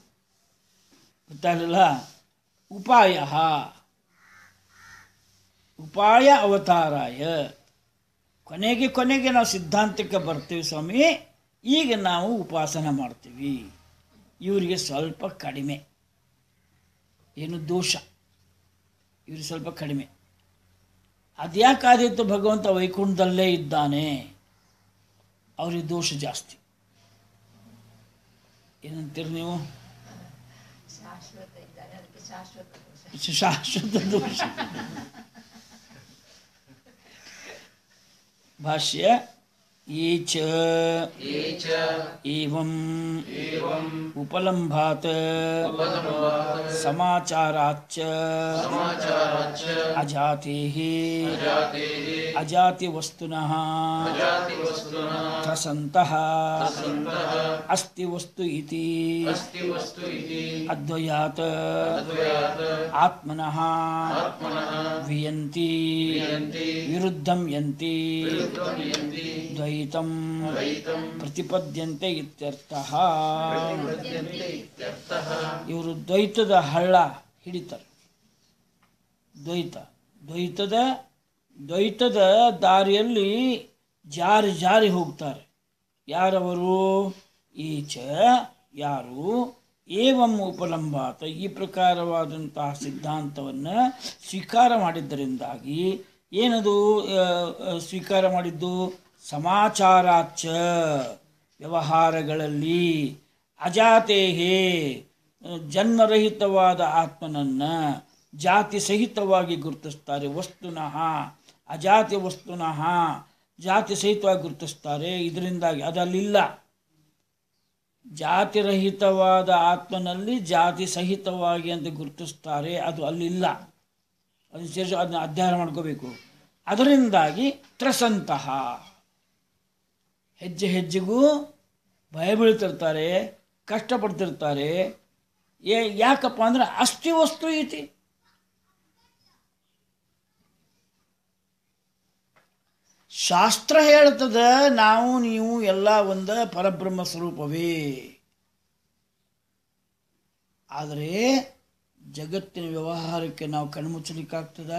ಗೊತ್ತಾಗಲಿಲ್ಲ ಉಪಾಯ ಉಪಾಯ ಅವತಾರಾಯ ಕೊನೆಗೆ ಕೊನೆಗೆ ನಾವು ಸಿದ್ಧಾಂತಕ್ಕೆ ಬರ್ತೀವಿ ಸ್ವಾಮಿ ಈಗ ನಾವು ಉಪಾಸನ ಮಾಡ್ತೀವಿ ಇವರಿಗೆ ಸ್ವಲ್ಪ ಕಡಿಮೆ ಏನು ದೋಷ ಇವ್ರಿಗೆ ಸ್ವಲ್ಪ ಕಡಿಮೆ ಅದ್ಯಾಕಾದಿತ್ತು ಭಗವಂತ ವೈಕುಂಠದಲ್ಲೇ ಇದ್ದಾನೆ ಅವ್ರಿಗೆ ದೋಷ ಜಾಸ್ತಿ ಏನಂತೀರಿ ನೀವು ಶಾಶ್ವತ ಇದ್ದಾರೆ ಅದಕ್ಕೆ ಶಾಶ್ವತ ದೋಷ ಶಾಶ್ವತ ದೋಷ ಭಾಷ್ಯ ಈ ಚ ಏವಂ ಉಪಲಂಭಾತ್ ಸಮಾಚಾರಾಚ್ಚ ಅಜಾತೇಃ ಅಜಾತಿ ವಸ್ತುನಃ ತ್ರಸಂತಃ ಅಸ್ತಿ ವಸ್ತು ಇತಿ ಅದ್ವಯಾತ್ ಆತ್ಮನಃ ವಿಯಂತಿ ವಿರುದ್ಧಂ ಯಂತಿ ದ್ವೈತಂ ಪ್ರತಿಪದ್ಯಂತೆ ಇತ್ಯರ್ಥಃ ಇವರು ದ್ವೈತದ ಹಳ್ಳ ಹಿಡಿತಾರೆ ದ್ವೈತ ದ್ವೈತದ ದ್ವೈತದ ದಾರಿಯಲ್ಲಿ ಜಾರಿ ಜಾರಿ ಹೋಗ್ತಾರೆ ಯಾರವರು ಈಚ ಯಾರು ಏವಂ ಉಪಲಂಬಾತ ಈ ಪ್ರಕಾರವಾದಂತಹ ಸಿದ್ಧಾಂತವನ್ನು ಸ್ವೀಕಾರ ಮಾಡಿದ್ದರಿಂದಾಗಿ ಏನದು ಆ, ಆ, ಸ್ವೀಕಾರ ಮಾಡಿದ್ದು ಸಮಾಚಾರಾಚ ವ್ಯವಹಾರಗಳಲ್ಲಿ ಅಜಾತೇಹೇ ಜನ್ಮರಹಿತವಾದ ಆತ್ಮನನ್ನು ಜಾತಿ ಸಹಿತವಾಗಿ ಗುರುತಿಸ್ತಾರೆ ವಸ್ತುನಃ ಅಜಾತಿ ವಸ್ತುನಃ ಜಾತಿ ಸಹಿತವಾಗಿ ಗುರುತಿಸ್ತಾರೆ ಇದರಿಂದಾಗಿ ಅದಲ್ಲಿಲ್ಲ ಜಾತಿರಹಿತವಾದ ಆತ್ಮನಲ್ಲಿ ಜಾತಿ ಸಹಿತವಾಗಿ ಅಂತ ಗುರುತಿಸ್ತಾರೆ ಅದು ಅಲ್ಲಿಲ್ಲ ಅದನ್ನು ಸೇರಿಸಿ ಅದನ್ನ ಅಧ್ಯಯನ ಮಾಡ್ಕೋಬೇಕು ಅದರಿಂದಾಗಿ ತ್ರಸಂತಹ ಹೆಜ್ಜೆ ಹೆಜ್ಜೆಗೂ ಭಯ ಬೀಳ್ತಿರ್ತಾರೆ ಕಷ್ಟಪಡ್ತಿರ್ತಾರೆ ಏ ಯಾಕಪ್ಪ ಅಂದ್ರೆ ಅಸ್ಥಿ ವಸ್ತು ಐತಿ ಶಾಸ್ತ್ರ ಹೇಳ್ತದ ನಾವು ನೀವು ಎಲ್ಲ ಒಂದ ಪರಬ್ರಹ್ಮ ಸ್ವರೂಪವೇ ಆದರೆ ಜಗತ್ತಿನ ವ್ಯವಹಾರಕ್ಕೆ ನಾವು ಕಣ್ಮುಚ್ಚಲಿಕ್ಕಾಗ್ತದ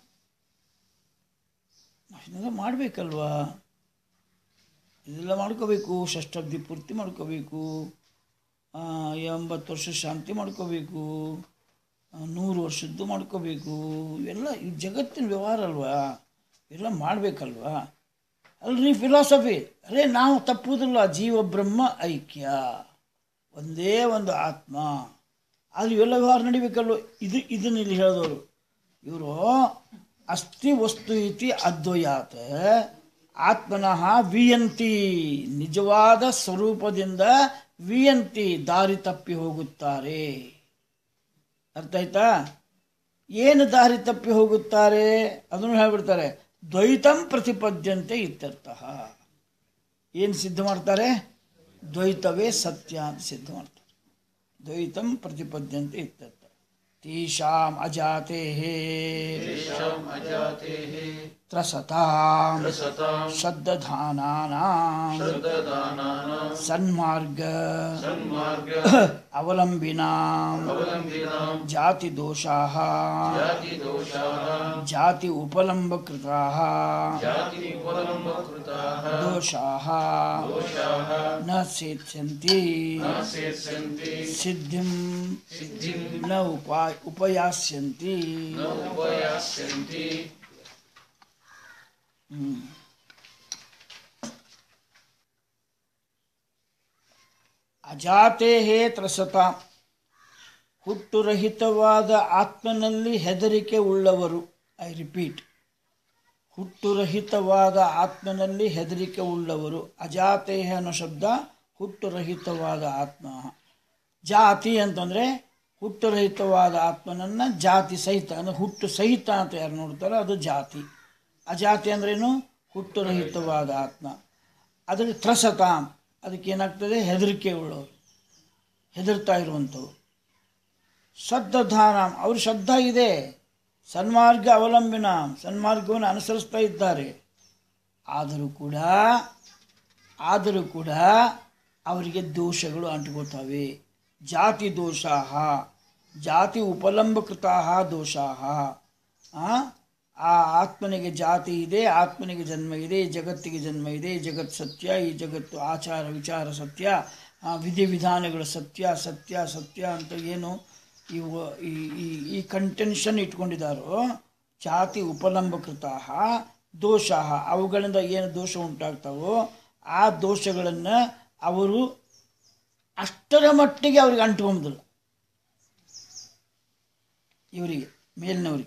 ಇದೆಲ್ಲ ಮಾಡಬೇಕಲ್ವಾ ಇದೆಲ್ಲ ಮಾಡ್ಕೋಬೇಕು ಷಷ್ಠಬ್ದಿ ಪೂರ್ತಿ ಮಾಡ್ಕೋಬೇಕು ಆ, ಎಂಬತ್ತು ವರ್ಷ ಶಾಂತಿ ಮಾಡ್ಕೋಬೇಕು ಆ, ನೂರು ವರ್ಷದ್ದು ಮಾಡ್ಕೋಬೇಕು ಇವೆಲ್ಲ ಈ ಜಗತ್ತಿನ ವ್ಯವಹಾರ ಅಲ್ವಾ ಇವೆಲ್ಲ ಮಾಡಬೇಕಲ್ವಾ ಅಲ್ರಿ ಫಿಲಾಸಫಿ ಅರೇ ನಾವು ತಪ್ಪುವುದಿಲ್ಲ ಜೀವ ಬ್ರಹ್ಮ ಐಕ್ಯ ಒಂದೇ ಒಂದು ಆತ್ಮ ಆದರೆ ಇವೆಲ್ಲ ವ್ಯವಹಾರ ನಡಿಬೇಕಲ್ವ ಇದು ಇದನ್ನ ಇಲ್ಲಿ ಹೇಳಿದವರು ಇವರು ಅಸ್ಥಿ ವಸ್ತು ಇತಿ ಅದ್ವಯಾತ್ ಆತ್ಮನಃ ವಿಯಂತಿ ನಿಜವಾದ ಸ್ವರೂಪದಿಂದ ವಿಯಂತಿ ದಾರಿ ತಪ್ಪಿ ಹೋಗುತ್ತಾರೆ ಅರ್ಥ ಆಯ್ತಾ ಏನು ದಾರಿ ತಪ್ಪಿ ಹೋಗುತ್ತಾರೆ ಅದನ್ನು ಹೇಳ್ಬಿಡ್ತಾರೆ ದ್ವೈತಂ ಪ್ರತಿಪದ್ಯಂತೆ ಇತ್ಯರ್ಥ ಏನು ಸಿದ್ಧ ಮಾಡ್ತಾರೆ ದ್ವೈತವೇ ಸತ್ಯ ಅಂತ ಸಿದ್ಧ ಮಾಡ್ತಾರೆ ದ್ವೈತಂ ಪ್ರತಿಪದ್ಯಂತೆ ಇತ್ಯರ್ಥ ತೇಷಾಂ ಅಜಾತೆ ತ್ರಸತಾಂ ಶಬ್ದಧಾನಾನಾಂ ಸನ್ಮಾರ್ಗ ಅವಲಂಬಿನಾಂ ಜಾತಿ ದೋಷಾಃ ಜಾತಿ ಉಪಲಂಬಕೃತಾಃ ದೋಷಾಃ ನ ಸೇತ್ಸ್ಯಂತಿ ಸಿದ್ಧಿಂ ನ ಉಪಾ ಉಪಯಾಸ್ಯಂತಿ ಹ್ಮ್. ಅಜಾತೇಹೇ ತ್ರಸತ ಹುಟ್ಟುರಹಿತವಾದ ಆತ್ಮನಲ್ಲಿ ಹೆದರಿಕೆ ಉಳ್ಳವರು ಐ ರಿಪೀಟ್ ಹುಟ್ಟುರಹಿತವಾದ ಆತ್ಮನಲ್ಲಿ ಹೆದರಿಕೆ ಉಳ್ಳವರು ಅಜಾತೇಹ ಅನ್ನೋ ಶಬ್ದ ಹುಟ್ಟುರಹಿತವಾದ ಆತ್ಮ ಜಾತಿ ಅಂತಂದರೆ ಹುಟ್ಟುರಹಿತವಾದ ಆತ್ಮನನ್ನು ಜಾತಿ ಸಹಿತ ಅಂದರೆ ಹುಟ್ಟು ಸಹಿತ ಅಂತ ಯಾರು ನೋಡ್ತಾರೋ ಅದು ಜಾತಿ ಅಜಾತಿ ಅಂದ್ರೇನು ಹುಟ್ಟುರಹಿತವಾದ ಆತ್ಮ ಅದಕ್ಕೆ ತ್ರಸತಾಂ ಅದಕ್ಕೆ ಏನಾಗ್ತದೆ ಹೆದರಿಕೆ ಉಳ್ಳವರು ಹೆದರ್ತಾ ಇರುವಂಥವ್ರು ಶ್ರದ್ಧಾನ ಅವ್ರ ಶ್ರದ್ಧಾ ಇದೆ ಸನ್ಮಾರ್ಗ ಅವಲಂಬಿನ ಸನ್ಮಾರ್ಗವನ್ನು ಅನುಸರಿಸ್ತಾ ಇದ್ದಾರೆ ಆದರೂ ಕೂಡ ಆದರೂ ಕೂಡ ಅವರಿಗೆ ದೋಷಗಳು ಅಂಟುಕೊಳ್ತವೆ ಜಾತಿ ದೋಷ ಜಾತಿ ಉಪಲಂಬಕೃತಾ ದೋಷಾ ಆ ಆತ್ಮನಿಗೆ ಜಾತಿ ಇದೆ ಆತ್ಮನಿಗೆ ಜನ್ಮ ಇದೆ ಈ ಜಗತ್ತಿಗೆ ಜನ್ಮ ಇದೆ ಈ ಜಗತ್ತು ಸತ್ಯ ಈ ಜಗತ್ತು ಆಚಾರ ವಿಚಾರ ಸತ್ಯ ಆ ವಿಧಿವಿಧಾನಗಳು ಸತ್ಯ ಸತ್ಯ ಸತ್ಯ ಅಂತ ಏನು ಇವು ಈ ಈ ಈ ಕಂಟೆನ್ಷನ್ ಇಟ್ಕೊಂಡಿದ್ದಾರೋ ಜಾತಿ ಉಪಲಂಬಕೃತ ದೋಷ ಅವುಗಳಿಂದ ಏನು ದೋಷ ಉಂಟಾಗ್ತಾವೋ ಆ ದೋಷಗಳನ್ನು ಅವರು ಅಷ್ಟರ ಮಟ್ಟಿಗೆ ಅವ್ರಿಗೆ ಅಂಟ್ಕೊಂಬುದಿಲ್ಲ ಇವರಿಗೆ ಮೇಲಿನವರಿಗೆ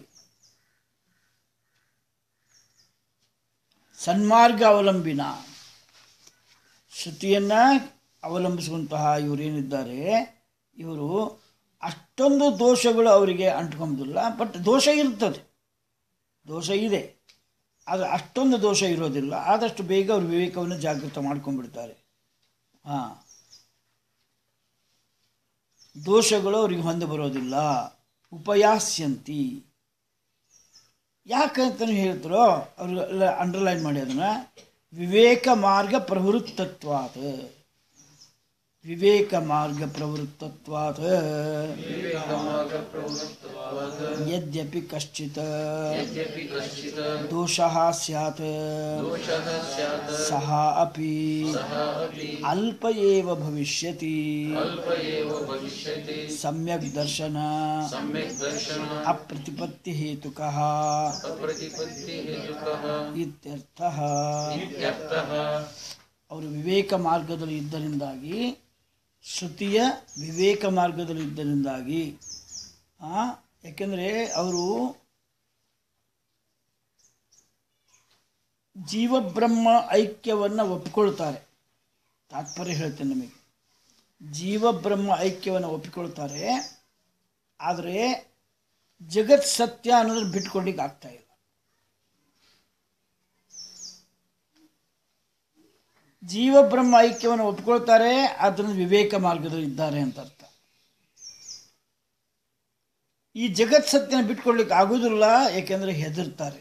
ಸನ್ಮಾರ್ಗ ಅವಲಂಬಿನ ಶ್ರುತಿಯನ್ನು ಅವಲಂಬಿಸುವಂತಹ ಇವರೇನಿದ್ದಾರೆ ಇವರು ಅಷ್ಟೊಂದು ದೋಷಗಳು ಅವರಿಗೆ ಅಂಟ್ಕೊಂಬುದಿಲ್ಲ ಬಟ್ ದೋಷ ಇರ್ತದೆ ದೋಷ ಇದೆ ಆದರೆ ಅಷ್ಟೊಂದು ದೋಷ ಇರೋದಿಲ್ಲ ಆದಷ್ಟು ಬೇಗ ಅವರು ವಿವೇಕವನ್ನು ಜಾಗೃತ ಮಾಡ್ಕೊಂಡ್ಬಿಡ್ತಾರೆ ಹಾಂ ದೋಷಗಳು ಅವರಿಗೆ ಹೊಂದಿ ಬರೋದಿಲ್ಲ ಉಪಯಾಸ್ಯಂತಿ ಯಾಕಂತ ಹೇಳ್ತಾರೋ ಅವ್ರಿಗೆಲ್ಲ ಅಂಡರ್ಲೈನ್ ಮಾಡಿ ಅದನ್ನ ವಿವೇಕ ಮಾರ್ಗ ಪ್ರವೃತ್ತತ್ವಾತ್ ವಿವೇಕ ಮಾರ್ಗ ಪ್ರವೃತ್ತತ್ವಾತ್ ಯದ್ಯಪಿ ಕಶ್ಚಿತ್ ದೋಷಃ ಸ್ಯಾತ್ ಸಹ ಅಪಿ ಅಲ್ಪ ಏವ ಭವಿಷ್ಯತಿ ಸಮ್ಯಕ್ ದರ್ಶನ ಅಪ್ರತಿಪತ್ತಿ ಹೇತುಕಃ ಇತ್ಯರ್ಥಃ ಅವರು ವಿವೇಕ ಮಾರ್ಗದಲ್ಲಿ ಇದ್ದರಿಂದಾಗಿ ಶ್ರುತಿಯ ವಿವೇಕ ಮಾರ್ಗದಲ್ಲಿ ಇದ್ದರಿಂದಾಗಿ ಆ, ಯಾಕೆಂದರೆ ಅವರು ಜೀವಬ್ರಹ್ಮ ಐಕ್ಯವನ್ನು ಒಪ್ಪಿಕೊಳ್ತಾರೆ ತಾತ್ಪರ್ಯ ಹೇಳ್ತೇನೆ ನಿಮಗೆ ಜೀವಬ್ರಹ್ಮ ಐಕ್ಯವನ್ನು ಒಪ್ಪಿಕೊಳ್ತಾರೆ ಆದರೆ ಜಗತ್ ಸತ್ಯ ಅನ್ನೋದನ್ನು ಬಿಟ್ಕೊಡ್ಲಿಕ್ಕೆ ಆಗ್ತಾ ಇಲ್ಲ ಜೀವಬ್ರಹ್ಮ ಐಕ್ಯವನ್ನು ಒಪ್ಕೊಳ್ತಾರೆ ಅದನ್ನು ವಿವೇಕ ಮಾರ್ಗದಲ್ಲಿ ಇದ್ದಾರೆ ಅಂತ ಅರ್ಥ ಈ ಜಗತ್ ಸತ್ಯನ ಬಿಟ್ಕೊಡ್ಲಿಕ್ಕೆ ಆಗುವುದಿಲ್ಲ ಏಕೆಂದರೆ ಹೆದರ್ತಾರೆ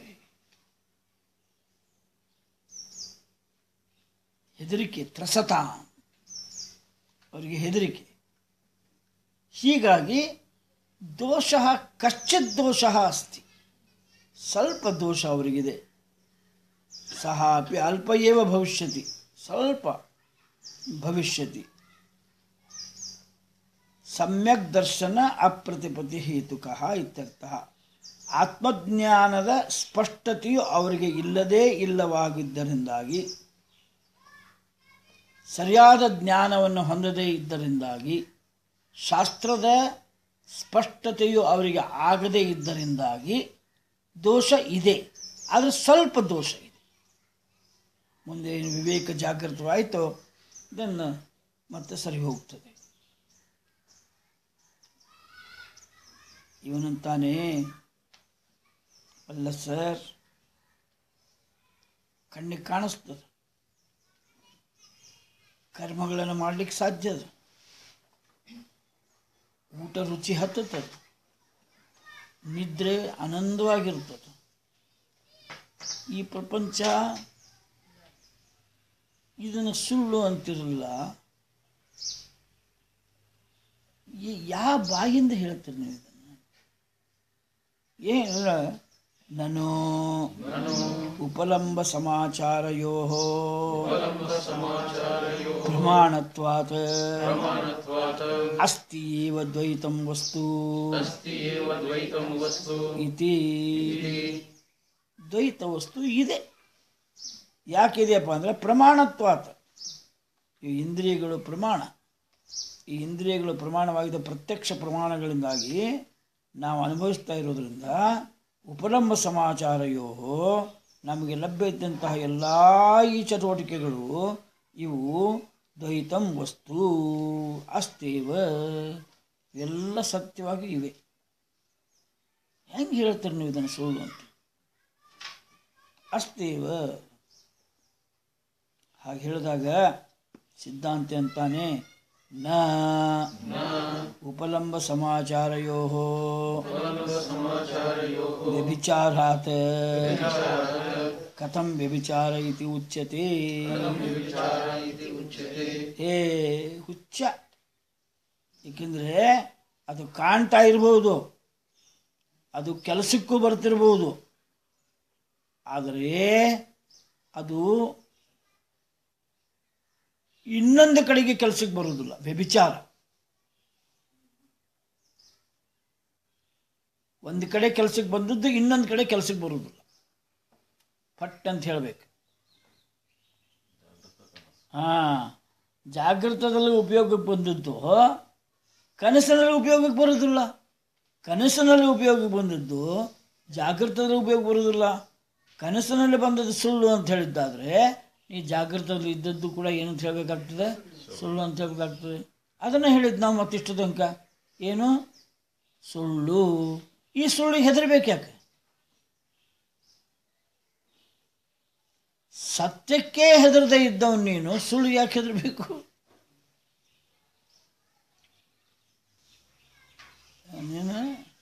ಹೆದರಿಕೆ ತ್ರಸತ ಅವರಿಗೆ ಹೆದರಿಕೆ ಹೀಗಾಗಿ ದೋಷ ಕಶ್ಚಿತ್ ದೋಷ ಅಸ್ತಿ ಸ್ವಲ್ಪ ದೋಷ ಅವರಿಗಿದೆ ಸಹ ಅಪಿ ಅಲ್ಪ ಏವ ಭವಿಷ್ಯತಿ ಸ್ವಲ್ಪ ಭವಿಷ್ಯತಿ ಸಮ್ಯಕ್ ದರ್ಶನ ಅಪ್ರತಿಪತಿ ಹೇತುಕಃ ಇತ್ಯರ್ಥಃ ಆತ್ಮಜ್ಞಾನದ ಸ್ಪಷ್ಟತೆಯು ಅವರಿಗೆ ಇಲ್ಲದೇ ಇಲ್ಲವಾಗಿದ್ದರಿಂದಾಗಿ ಸರಿಯಾದ ಜ್ಞಾನವನ್ನು ಹೊಂದದೇ ಇದ್ದರಿಂದಾಗಿ ಶಾಸ್ತ್ರದ ಸ್ಪಷ್ಟತೆಯು ಅವರಿಗೆ ಆಗದೇ ಇದ್ದರಿಂದಾಗಿ ದೋಷ ಇದೆ ಆದರೆ ಸ್ವಲ್ಪ ದೋಷ ಇದೆ ಮುಂದೆ ಏನು ವಿವೇಕ ಜಾಗೃತವಾಯಿತೋ ದೆನ್ ಮತ್ತೆ ಸರಿ ಹೋಗ್ತದೆ ಇವನಂತಾನೆ ಅಲ್ಲ ಸರ್ ಕಣ್ಣಿಗೆ ಕಾಣಿಸ್ತದೆ ಕರ್ಮಗಳನ್ನು ಮಾಡ್ಲಿಕ್ಕೆ ಸಾಧ್ಯ ಅದು ಊಟ ರುಚಿ ಹತ್ತುತ್ತದೆ ನಿದ್ರೆ ಆನಂದವಾಗಿರ್ತದೆ ಈ ಪ್ರಪಂಚ ಇದನ್ನು ಸುಳ್ಳು ಅಂತಿರಲ್ಲ ಈ- ಯಾವ ಬಾಯಿಂದ ಹೇಳ್ತೀರಿ ನೀವು ಇದನ್ನು ಏನ ನಾನು ಉಪಲಂಬ ಸಮಾಚಾರಯೋ ಪ್ರಮಾಣತ್ವಾತ್ ಅಸ್ತಿ ಏವ ದ್ವೈತಂ ವಸ್ತು ಇತಿ ದ್ವೈತ ವಸ್ತು ಇದೆ ಯಾಕಿದೆಯಪ್ಪ ಅಂದರೆ ಪ್ರಮಾಣತ್ವಾತ್ ಈ ಇಂದ್ರಿಯಗಳು ಪ್ರಮಾಣ ಈ ಇಂದ್ರಿಯಗಳು ಪ್ರಮಾಣವಾಗಿದ್ದ ಪ್ರತ್ಯಕ್ಷ ಪ್ರಮಾಣಗಳಿಂದಾಗಿ ನಾವು ಅನುಭವಿಸ್ತಾ ಇರೋದ್ರಿಂದ ಉಪಲಂಬ ಸಮಾಚಾರಯೋ ನಮಗೆ ಲಭ್ಯ ಇದ್ದಂತಹ ಎಲ್ಲ ಈ ಚಟುವಟಿಕೆಗಳು ಇವು ದ್ವೈತಂ ವಸ್ತು ಅಸ್ತೇವ ಎಲ್ಲ ಸತ್ಯವಾಗಿ ಇವೆ ಹೆಂಗೆ ಹೇಳ್ತಾರೆ ನೀವು ಇದನ್ನು ಸುಳ್ಳು ಅಂತ ಅಸ್ತೇವ ಹಾಗೆ ಹೇಳಿದಾಗ ಸಿದ್ಧಾಂತಿ ಅಂತಾನೆ ನ ಉಪಲಂಬ ಸಮಾಚಾರಯೋ ವ್ಯಭಿಚಾರಾತ್ ಕಥಂ ವ್ಯಭಿಚಾರ ಇತಿ ಉಚ್ಯತೆ ಏ ಹುಚ್ಚ ಏಕೆಂದರೆ ಅದು ಕಾಣ್ತಾ ಇರ್ಬೋದು ಅದು ಕೆಲಸಕ್ಕೂ ಬರ್ತಿರ್ಬೋದು ಆದರೆ ಅದು ಇನ್ನೊಂದು ಕಡೆಗೆ ಕೆಲಸಕ್ಕೆ ಬರುವುದಿಲ್ಲ ವ್ಯಭಿಚಾರ ಒಂದು ಕಡೆ ಕೆಲಸಕ್ಕೆ ಬಂದದ್ದು ಇನ್ನೊಂದು ಕಡೆ ಕೆಲಸಕ್ಕೆ ಬರುವುದಿಲ್ಲ ಪಟ್ ಅಂತ ಹೇಳಬೇಕು ಹಾಂ ಜಾಗೃತದಲ್ಲಿ ಉಪಯೋಗಕ್ಕೆ ಬಂದದ್ದು ಕನಸಿನಲ್ಲಿ ಉಪಯೋಗಕ್ಕೆ ಬರೋದಿಲ್ಲ ಕನಸಿನಲ್ಲಿ ಉಪಯೋಗಕ್ಕೆ ಬಂದದ್ದು ಜಾಗೃತದಲ್ಲಿ ಉಪಯೋಗ ಬರೋದಿಲ್ಲ ಕನಸಿನಲ್ಲಿ ಬಂದದ್ದು ಸುಳ್ಳು ಅಂತ ಹೇಳಿದ್ದಾದರೆ ನೀ ಜಾಗೃತದಲ್ಲಿ ಇದ್ದದ್ದು ಕೂಡ ಏನಂತ ಹೇಳಬೇಕಾಗ್ತದೆ ಸುಳ್ಳು ಅಂತ ಹೇಳಬೇಕಾಗ್ತದೆ ಅದನ್ನು ಹೇಳಿದ್ದು ನಾವು ಮತ್ತಿಷ್ಟು ತನಕ ಏನು ಸುಳ್ಳು ಈ ಸುಳ್ಳಿಗೆ ಹೆದರ್ಬೇಕು ಯಾಕೆ ಸತ್ಯಕ್ಕೆ ಹೆದರದೇ ಇದ್ದವನು ನೀನು ಸುಳ್ಳು ಯಾಕೆ ಹೆದರಬೇಕು ನೀನು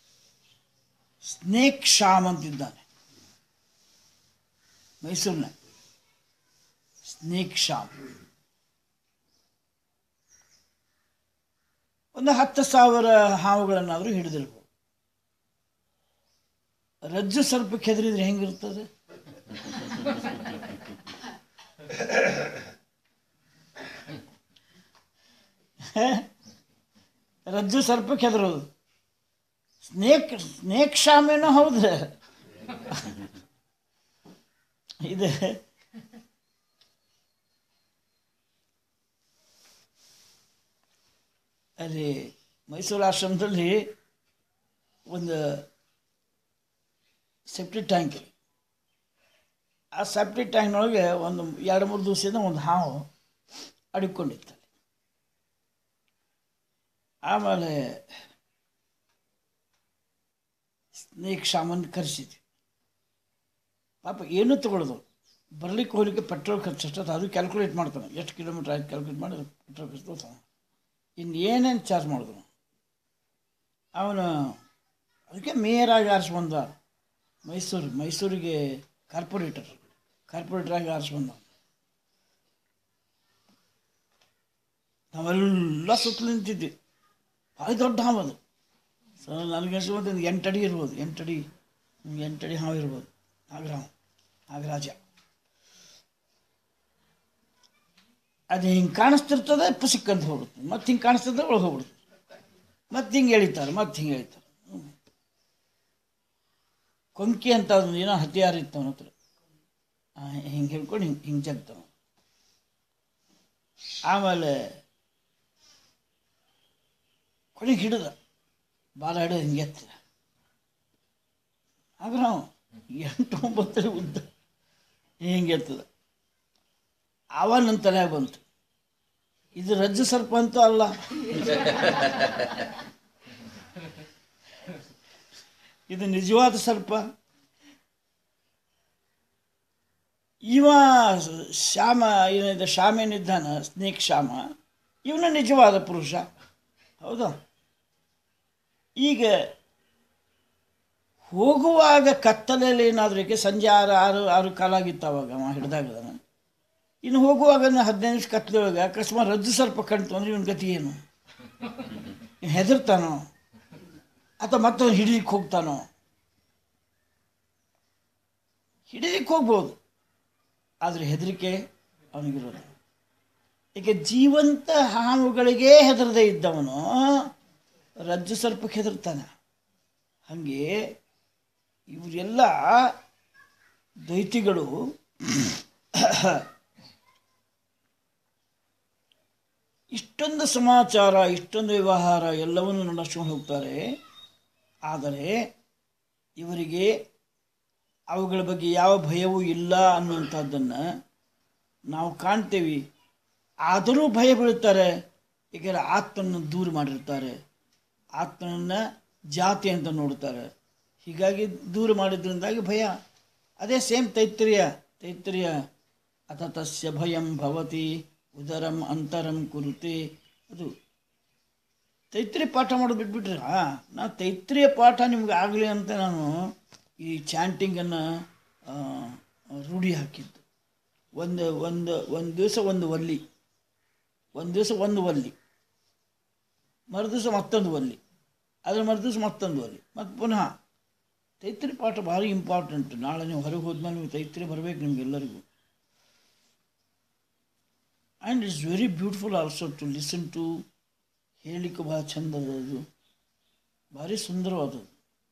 ಸ್ನೇಕ್ ಶಾಮ್ ಅಂತಿದ್ದಾನೆ ಮೈಸೂರಿನ ಸ್ನೇಕ್ ಶಾಮ್ ಒಂದು ಹತ್ತು ಸಾವಿರ ಹಾವುಗಳನ್ನಾದರೂ ಹಿಡಿದಿರ್ಬೋದು ರಜ್ಜು ಸರ್ಪಕ್ಕೆ ಹೆದರಿದ್ರೆ ಹೆಂಗಿರ್ತದೆ ರಜ್ಜು ಸರ್ಪಕ್ಕೆ ಹೆದರೋದು ಸ್ನೇಕ್ ಸ್ನೇಕ್ ಶಾಮೇನೋ ಹೌದು ಇದೆ ಅಲ್ಲಿ ಮೈಸೂರು ಆಶ್ರಮದಲ್ಲಿ ಒಂದು ಸೆಪ್ಟಿ ಟ್ಯಾಂಕ್ ಇದೆ ಆ ಸೆಪ್ಟಿ ಟ್ಯಾಂಕ್ನೊಳಗೆ ಒಂದು ಎರಡು ಮೂರು ದಿವಸದಿಂದ ಒಂದು ಹಾವು ಅಡಿಕೊಂಡಿತ್ತು ಅಲ್ಲಿ ಆಮೇಲೆ ಸ್ನೇಕ್ ಶಾಮನ್ ಕರೆಸಿದ್ವಿ ಪಾಪ ಏನೂ ತಗೊಳ್ಳೋದು ಬರ್ಲಿಕ್ಕೆ ಹೋಗ್ಲಿಕ್ಕೆ ಪೆಟ್ರೋಲ್ ಖರ್ಚು ಅಷ್ಟೊತ್ತು ಅದು ಕ್ಯಾಲ್ಕುಲೇಟ್ ಮಾಡ್ತಾನೆ ಎಷ್ಟು ಕಿಲೋಮೀಟ್ರ್ ಆಯ್ತು ಕ್ಯಾಲ್ಕುಲೇಟ್ ಮಾಡಿ ಪೆಟ್ರೋಲ್ ಖರ್ಚು ತೋತಾನೆ ಇನ್ನು ಏನೇನು ಚಾರ್ಜ್ ಮಾಡಿದ್ರು ಅವನು ಅದಕ್ಕೆ ಮೇಯರಾಗಿ ಆರಿಸಿ ಬಂದ ಮೈಸೂರು ಮೈಸೂರಿಗೆ ಕಾರ್ಪೊರೇಟರ್ ಕಾರ್ಪೊರೇಟರಾಗಿ ಆರಿಸಿ ಬಂದ ನಾವೆಲ್ಲ ಸುತ್ತಲೂ ನಿಂತಿದ್ವಿ ಭಾಳ ದೊಡ್ಡ ಹಾವು ಅದು ಸೊ ನನಗೆ ಅನಿಸ್ತು ಒಂದು ಎಂಟು ಅಡಿ ಇರ್ಬೋದು ಎಂಟು ಅಡಿ ಎಂಟು ಅಡಿ ಹಾವು ಇರ್ಬೋದು ನಾಗರಾವ್ ನಾಗರಾಜ ಅದು ಹಿಂಗೆ ಕಾಣಿಸ್ತಿರ್ತದೆ ಪುಸಿಕ್ಕಂತ ಹೋಗುತ್ತೆ ಮತ್ತೆ ಹಿಂಗೆ ಕಾಣಿಸ್ತಿರ್ತದೆ ಒಳಗೆ ಹೋಗ್ಬಿಡುತ್ತೆ ಮತ್ತೆ ಹಿಂಗೆ ಎಳಿತಾರೆ ಮತ್ತೆ ಹಿಂಗೆ ಎಳಿತಾರೆ ಹ್ಮ್. ಕೊಂಕಿ ಅಂತ ಒಂದು ಏನೋ ಹತಿಯಾರ ಇತ್ತು ಅವನ ಹತ್ರ ಹಿಂಗೆ ಹೇಳ್ಕೊಂಡು ಹಿಂಗೆ ಹಿಂಗೆ ಜಗ್ತಾವ ಆಮೇಲೆ ಕೊನೆಗೆ ಹಿಡಿದ ಬಾಲ ಹಿಡಿದು ಹಿಂಗೆ ಎತ್ತಿದ ಆಗ ನಾವು ಎಂಟು ಒಂಬತ್ತರ ಉದ್ದ ಹಿಂಗೆ ಎತ್ತದ ಆವ ನನ್ನ ತಲೆಯಾಗ ಬಂತು ಇದು ರಜ್ಜು ಸರ್ಪ ಅಂತೂ ಅಲ್ಲ ಇದು ನಿಜವಾದ ಸರ್ಪ ಇವ ಶ್ಯಾಮ ಏನಿದೆ ಶ್ಯಾಮ ಏನಿದ್ದಾನ ಸ್ನೇಕ್ ಶ್ಯಾಮ ಇವನ ನಿಜವಾದ ಪುರುಷ ಹೌದಾ ಈಗ ಹೋಗುವಾಗ ಕತ್ತಲಲ್ಲಿ ಏನಾದರೂ ಏಕೆ ಸಂಜೆ ಆರು ಆರು ಆರು ಕಾಲಾಗಿತ್ತು ಅವಾಗ ಅವ ಹಿಡ್ದಾಗದಾನ ಇನ್ನು ಹೋಗುವಾಗ ಒಂದು ಹದಿನೈದು ನಿಮಿಷ ಕತ್ತಲೊಳಗೆ ಅಕಸ್ಮಾತ್ ರಜ್ಜು ಸ್ವಲ್ಪ ಕಣ್ತು ಅಂದ್ರೆ ಇವನ ಗತಿ ಏನು ಇವ್ನು ಹೆದರ್ತಾನೋ ಅಥವಾ ಮತ್ತೊಂದು ಹಿಡಿಲಿಕ್ಕೆ ಹೋಗ್ತಾನೋ ಹಿಡಿಲಿಕ್ಕೆ ಹೋಗ್ಬೋದು ಆದರೆ ಹೆದರಿಕೆ ಅವನಿಗಿರೋದು ಈಗ ಜೀವಂತ ಹಾವುಗಳಿಗೆ ಹೆದರದೇ ಇದ್ದವನು ರಜ್ಜು ಸರ್ಪಕ್ಕೆ ಹೆದರ್ತಾನೆ ಹಾಗೆ ಇವರೆಲ್ಲ ದೈತಿಗಳು ಇಷ್ಟೊಂದು ಸಮಾಚಾರ ಇಷ್ಟೊಂದು ವ್ಯವಹಾರ ಎಲ್ಲವನ್ನು ನಡೆಸ್ಕೊಂಡು ಹೋಗ್ತಾರೆ ಆದರೆ ಇವರಿಗೆ ಅವುಗಳ ಬಗ್ಗೆ ಯಾವ ಭಯವೂ ಇಲ್ಲ ಅನ್ನುವಂಥದ್ದನ್ನು ನಾವು ಕಾಣ್ತೇವೆ ಆದರೂ ಭಯ ಬೀಳುತ್ತಾರೆ ಏಕೆಂದರೆ ಆತ್ಮನ್ನು ದೂರ ಮಾಡಿರ್ತಾರೆ ಆತ್ಮನನ್ನು ಜಾತಿ ಅಂತ ನೋಡ್ತಾರೆ ಹೀಗಾಗಿ ದೂರ ಮಾಡಿದ್ರಿಂದಾಗಿ ಭಯ ಅದೇ ಸೇಮ್ ತೈತ್ರಿಯ ತೈತ್ರಿಯ ಅಥ ತಸ್ಯ ಭಯಂ ಭವತಿ ಉದರಂ ಅಂತರಂ ಕುರುತೆ ಅದು ತೈತ್ರಿಯ ಪಾಠ ಮಾಡೋದು ಬಿಟ್ಬಿಟ್ರೆ ಹಾಂ ನಾ ತೈತ್ರಿಯ ಪಾಠ ನಿಮ್ಗೆ ಆಗಲಿ ಅಂತ ನಾನು ಈ ಚಾಂಟಿಂಗನ್ನು ರೂಢಿ ಹಾಕಿದ್ದು ಒಂದು ಒಂದು ಒಂದು ದಿವಸ ಒಂದು ಒಲ್ಲಿ ಒಂದು ದಿವಸ ಒಂದು ಒಲ್ಲಿ ಮರುದಿವಸ ಮತ್ತೊಂದು ಒಲ್ಲಿ ಅದರ ಮರುದಿವಸ ಮತ್ತೊಂದು ಒಲ್ಲಿ ಮತ್ತು ಪುನಃ ತೈತ್ರಿ ಪಾಠ ಭಾರಿ ಇಂಪಾರ್ಟೆಂಟ್ ನಾಳೆ ನೀವು ಹೊರಗೆ ಹೋದ್ಮೇಲೆ ನೀವು ತೈತ್ರಿ ಬರಬೇಕು ನಿಮಗೆಲ್ಲರಿಗೂ and it's very beautiful also to listen to ಹೇಳಲಿಕ್ಕೆ ಭಾಳ ಚಂದ ಅದ ಅದು ಭಾರಿ ಸುಂದರವಾದದ್ದು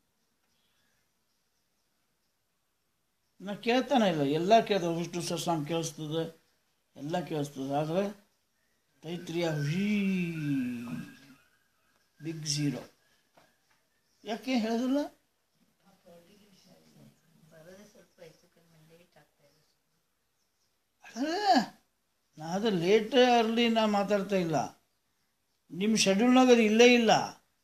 ನಾ ಕೇಳ್ತಾನೆ ಇಲ್ಲ ಎಲ್ಲ ಕೇಳ್ತದೆ ವಿಷ್ಣು ಸಹಸ್ರನಾಮ ಕೇಳಿಸ್ತದೆ ಎಲ್ಲ ಕೇಳಿಸ್ತದೆ ಆದರೆ ತೈತ್ರಿಯ ವಿ ಬಿಗ್ ಝೀರೋ ಯಾಕೆ ಹೇಳೋದಿಲ್ಲ ಬರೋದೇ ಸ್ವಲ್ಪ ಹೆಚ್ಚು ಕಡಿಮೆ ಲೇಟ್ ಆಗ್ತಾ ಇದೆ ಅದೇ ನಾ ಅದು ಲೇಟ್ ಅರ್ಲಿ ನಾ ಮಾತಾಡ್ತಾ ಇಲ್ಲ ನಿಮ್ಮ ಶೆಡ್ಯೂಲ್ನಾಗ ಅದು ಇಲ್ಲೇ ಇಲ್ಲ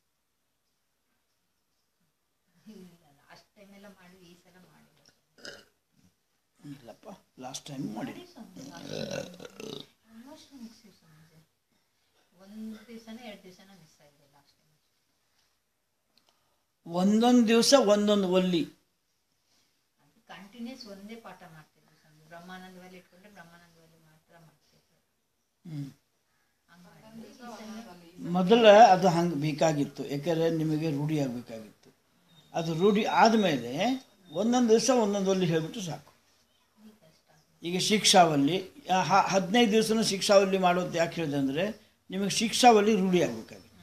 ಇಲ್ಲ ಲಾಸ್ಟ್ ಟೈಮ್ ಎಲ್ಲ ಮಾಡಿದ್ವಿ ಈ ಸಲ ಮಾಡಿಲ್ಲ ಇಲ್ಲಪ್ಪ ಲಾಸ್ಟ್ ಟೈಮ್ ಮಾಡಿ ಆಲ್ಮೋಸ್ಟ್ ಮುಗಿಸಿ ಸಂಜೆ ಒಂದು ದಿವಸನೇ ಎರಡು ದಿವಸನ ಮಿಸ್ ಆಗಿದೆ ಲಾಸ್ಟ್ ಟೈಮ್ ಒಂದೊಂದು ದಿವಸ ಒಂದೊಂದು ಒಲ್ಲಿ ಅದು ಕಂಟಿನ್ಯೂಸ್ ಒಂದೇ ಪಾಠ ಮಾಡ್ತಿದ್ವಿ ಸಂಜೆ ಬ್ರಹ್ಮಾನಂದದಲ್ಲಿ ಇಟ್ಕೊಂಡ್ರೆ ಬ್ರಹ್ಮಾನಂದದಲ್ಲಿ ಮಾತ್ರ ಮಾಡ್ತಿದ್ವಿ ಹ್ಮ್. ಹಂಗ್ ಮಾಡಿದ್ವಿ. ಈ ಸಲ ಮೊದಲ ಅದು ಹಂಗೆ ಬೇಕಾಗಿತ್ತು ಯಾಕಂದರೆ ನಿಮಗೆ ರೂಢಿ ಆಗಬೇಕಾಗಿತ್ತು ಅದು ರೂಢಿ ಆದಮೇಲೆ ಒಂದೊಂದು ದಿವಸ ಒಂದೊಂದು ಒಲ್ಲಿ ಹೇಳಿಬಿಟ್ಟು ಸಾಕು ಈಗ ಶಿಕ್ಷಾವಲ್ಲಿ ಆ, ಹ- ಹದಿನೈದು ದಿವಸನೂ ಶಿಕ್ಷಾವಲ್ಲಿ ಮಾಡೋದು ಯಾಕೆ ಹೇಳಿದೆ ಅಂದರೆ ನಿಮಗೆ ಶಿಕ್ಷಾವಲ್ಲಿ ರೂಢಿ ಆಗಬೇಕಾಗಿತ್ತು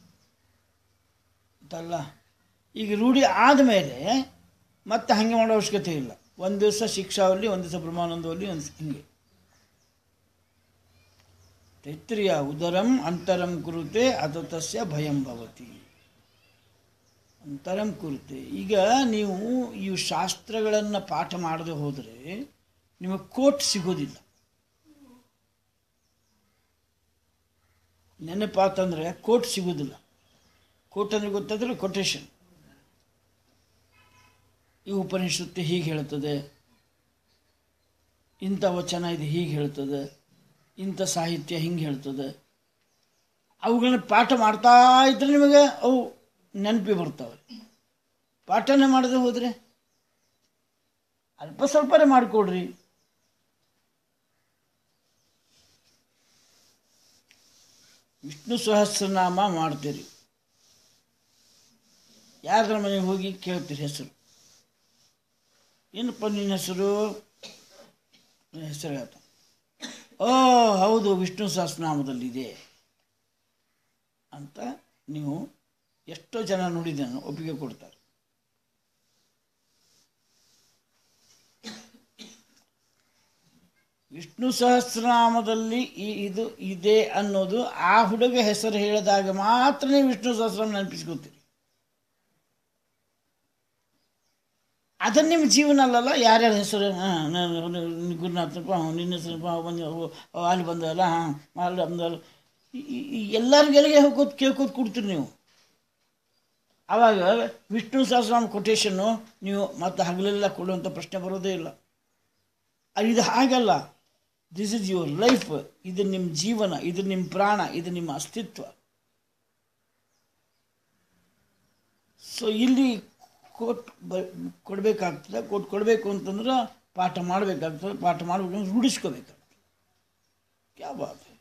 ಅಂತಲ್ಲ ಈಗ ರೂಢಿ ಆದಮೇಲೆ ಮತ್ತೆ ಹಾಗೆ ಮಾಡೋ ಅವಶ್ಯಕತೆ ಇಲ್ಲ ಒಂದು ದಿವಸ ಶಿಕ್ಷಾವಲ್ಲಿ ಒಂದು ದಿವಸ ಬ್ರಹ್ಮಾನಂದವಲ್ಲಿ ಒಂದು ಹಿಂಗೆ ತೈತ್ರಿಯ ಉದರಂ ಅಂತರಂ ಕುರುತೆ ಅದು ತಸ್ಯ ಭಯಂ ಭವತಿ ಅಂತರಂ ಕುರುತೆ ಈಗ ನೀವು ಈ ಶಾಸ್ತ್ರಗಳನ್ನು ಪಾಠ ಮಾಡದೆ ಹೋದರೆ ನಿಮಗೆ ಕೋಟ್ ಸಿಗೋದಿಲ್ಲ ನೆನಪಾತಂದರೆ ಕೋಟ್ ಸಿಗೋದಿಲ್ಲ ಕೋಟ್ ಅಂದರೆ ಗೊತ್ತಾದ್ರೆ ಕೊಟೇಶನ್ ಈ ಉಪನಿಷತ್ತು ಹೀಗೆ ಹೇಳ್ತದೆ ಇಂಥ ವಚನ ಇದು ಹೀಗೆ ಹೇಳ್ತದೆ ಇಂಥ ಸಾಹಿತ್ಯ ಹಿಂಗೆ ಹೇಳ್ತದೆ ಅವುಗಳನ್ನ ಪಾಠ ಮಾಡ್ತಾ ಇದ್ರೆ ನಿಮಗೆ ಅವು ನೆನಪಿ ಬರ್ತಾವೆ ಪಾಠನೇ ಮಾಡದೆ ಹೋದರೆ ಅಲ್ಪ ಸ್ವಲ್ಪನೇ ಮಾಡಿಕೊಡ್ರಿ ವಿಷ್ಣು ಸಹಸ್ರನಾಮ ಮಾಡ್ತೀರಿ ಯಾರ ಮನೆಗೆ ಹೋಗಿ ಕೇಳ್ತೀರಿ ಹೆಸರು ಏನಪ್ಪ ನಿನ್ನ ಹೆಸರು ಹೆಸರು ಹೇಳ್ತಾನೆ ಓ ಹೌದು ವಿಷ್ಣು ಸಹಸ್ರನಾಮದಲ್ಲಿದೆ ಅಂತ ನೀವು ಎಷ್ಟೋ ಜನ ನೋಡಿದ್ದೇನೆ ಒಪ್ಪಿಗೆ ಕೊಡ್ತಾರೆ ವಿಷ್ಣು ಸಹಸ್ರನಾಮದಲ್ಲಿ ಈ ಇದು ಇದೆ ಅನ್ನೋದು ಆ ಹುಡುಗ ಹೆಸರು ಹೇಳಿದಾಗ ಮಾತ್ರ ನೀವು ವಿಷ್ಣು ಸಹಸ್ರನಾಮ ನೆನಪಿಸ್ಕೊತೀರಿ ಅದನ್ನು ನಿಮ್ಮ ಜೀವನ ಅಲ್ಲಲ್ಲ ಯಾರ್ಯಾರ ಹೆಸರು ಹಾಂ ನಾನು ಗುರುನಾಥಪ್ಪ ಹಾಂ ನಿನ್ನ ಹೆಸರಪ್ಪ ಬಂದ ಅಲ್ಲಿ ಬಂದಲ್ಲ ಹಾಂ ಅಲ್ಲಿ ಬಂದಲ್ಲ ಎಲ್ಲರಿಗೆಲ್ಲಿಗೆ ಹೋಗೋದು ಕೇಳ್ಕೋತ ಕೊಡ್ತೀರಿ ನೀವು ಆವಾಗ ವಿಷ್ಣು ಸಹಸ್ರನಾಮ ಕೊಟೇಶನ್ನು ನೀವು ಮತ್ತೆ ಹಗಲೆಲ್ಲ ಕೊಡುವಂಥ ಪ್ರಶ್ನೆ ಬರೋದೇ ಇಲ್ಲ ಅದು ಇದು ಹಾಗಲ್ಲ ದಿಸ್ ಇಸ್ ಯುವರ್ ಲೈಫ್ ಇದು ನಿಮ್ಮ ಜೀವನ ಇದು ನಿಮ್ಮ ಪ್ರಾಣ ಇದು ನಿಮ್ಮ ಅಸ್ತಿತ್ವ ಸೊ ಇಲ್ಲಿ ಕೋಟ್ ಬ ಕೊಡಬೇಕಾಗ್ತದೆ ಕೋಟ್ ಕೊಡಬೇಕು ಅಂತಂದ್ರೆ ಪಾಠ ಮಾಡಬೇಕಾಗ್ತದೆ ಪಾಠ ಮಾಡಬೇಕಂದ್ರೆ ರೂಢಿಸ್ಕೋಬೇಕಾಗ್ತದೆ ಕ್ಯಾ ಬಾತ್ ಹೈ?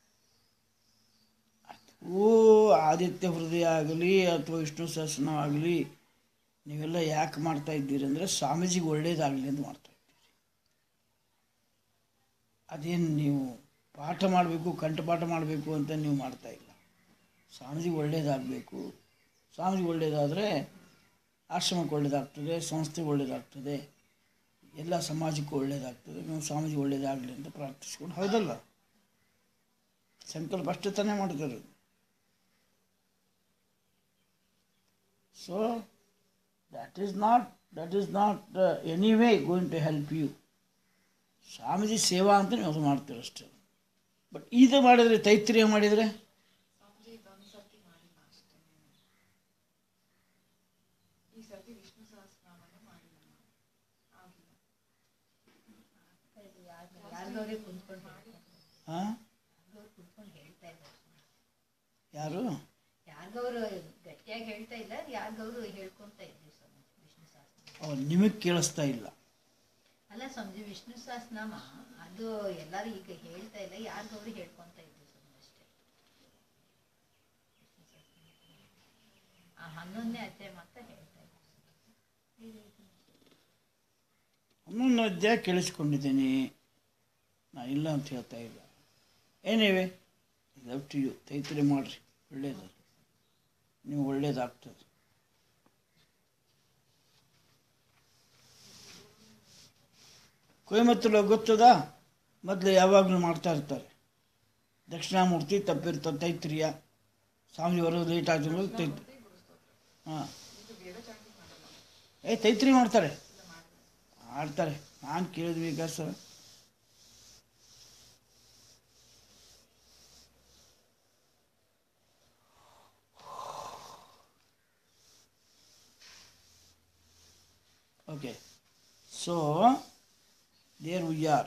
ಓ ಆದಿತ್ಯ ಹೃದಯ ಆಗಲಿ ಅಥವಾ ವಿಷ್ಣು ಸಹಸ್ರನಾಮ ಆಗಲಿ ನೀವೆಲ್ಲ ಯಾಕೆ ಮಾಡ್ತಾ ಇದ್ದೀರಿ ಅಂದರೆ ಸ್ವಾಮೀಜಿಗೆ ಒಳ್ಳೇದಾಗಲಿ ಅಂತ ಮಾಡ್ತಾ ಇದ್ದೀರಿ ಅದೇನು ನೀವು ಪಾಠ ಮಾಡಬೇಕು ಕಂಠಪಾಠ ಮಾಡಬೇಕು ಅಂತ ನೀವು ಮಾಡ್ತಾ ಇಲ್ಲ ಸ್ವಾಮೀಜಿಗೆ ಒಳ್ಳೇದಾಗಬೇಕು ಸ್ವಾಮೀಜಿಗೆ ಒಳ್ಳೇದಾದರೆ ಆಶ್ರಮಕ್ಕೆ ಒಳ್ಳೇದಾಗ್ತದೆ ಸಂಸ್ಥೆಗೆ ಒಳ್ಳೇದಾಗ್ತದೆ ಎಲ್ಲ ಸಮಾಜಕ್ಕೂ ಒಳ್ಳೇದಾಗ್ತದೆ ನಾವು ಸ್ವಾಮೀಜಿ ಒಳ್ಳೇದಾಗಲಿ ಅಂತ ಪ್ರಾರ್ಥಿಸ್ಕೊಂಡು ಹೌದಲ್ಲ ಸಂಕಲ್ಪ ಅಷ್ಟೇ ತಾನೇ ಮಾಡ್ತಾರೆ so that is not that is not uh, anyway going to help you Swamiji ಸೇವಾ ಅಂತ ನೀವು ಮಾಡ್ತೀರ ಅಷ್ಟೇ ಬಟ್ ಇದು ಮಾಡಿದರೆ ತೈತ್ರಿಯ ಮಾಡಿದರೆ ಯಾರಿಗವ್ರಿಗೆ ಕುಂತ್ಕೊಂಡು ಹಾಂ ಯಾರಿಗವ್ರು ಕುಂತ್ಕೊಂಡು ಹೇಳ್ತಾ ಇದ್ದಾರೆ ಯಾರು ಯಾರಿಗವರು ಗಟ್ಟಿಯಾಗಿ ಹೇಳ್ತಾ ಇಲ್ಲ ಯಾರಿಗವರು ಹೇಳ್ಕೊಂತ ಇದ್ವಿ ಸ್ವಾಮಿ ವಿಷ್ಣು ಸಹಸ್ರನಾಮ ಅವ್ರು ನಿಮಗೆ ಕೇಳಿಸ್ತಾ ಇಲ್ಲ ಅಲ್ಲ ಸ್ವಾಮಿ ವಿಷ್ಣು ಸಹಸ್ರನಾಮ ಅದು ಎಲ್ಲರೂ ಈಗ ಹೇಳ್ತಾ ಇಲ್ಲ ಯಾರಿಗವರು ಹೇಳ್ಕೊಂತ ಇದ್ವಿ ಸ್ವಾಮಿ ಅಷ್ಟೇ ಆ ಹನ್ನೊಂದನೇ ಅಧ್ಯಾಯ ಮಾತ್ರ ಹೇಳ್ತಾ ಇದ್ವಿ ನಾನು ಅಧ್ಯಾಯ ಕೇಳಿಸ್ಕೊಂಡಿದ್ದೀನಿ ನಾ ಇಲ್ಲ ಅಂತ ಹೇಳ್ತಾ ಇಲ್ಲ ಏನಿವೆ ಲವ್ ಟು ಯು ತೈತರಿ ಮಾಡಿರಿ ಒಳ್ಳೇದು ನೀವು ಒಳ್ಳೇದಾಗ್ತದೆ ಕೊಯಮತ್ತೂರು ಗೊತ್ತದ ಮೊದಲು ಯಾವಾಗಲೂ ಮಾಡ್ತಾ ಇರ್ತಾರೆ ದಕ್ಷಿಣಾಮೂರ್ತಿ ತಪ್ಪಿರ್ತದೆ ತೈತ್ರಿಯ ಸ್ವಾಮಿ ಬರೋದು ಲೇಟ್ ಆಗಿದ್ರು ತೈತ್ರಿ ಹಾಂ ಏ ತೈತ್ರಿ ಮಾಡ್ತಾರೆ ಮಾಡ್ತಾರೆ ನಾನು ಕೇಳಿದ್ವಿ ಈಗ sir okay so there we are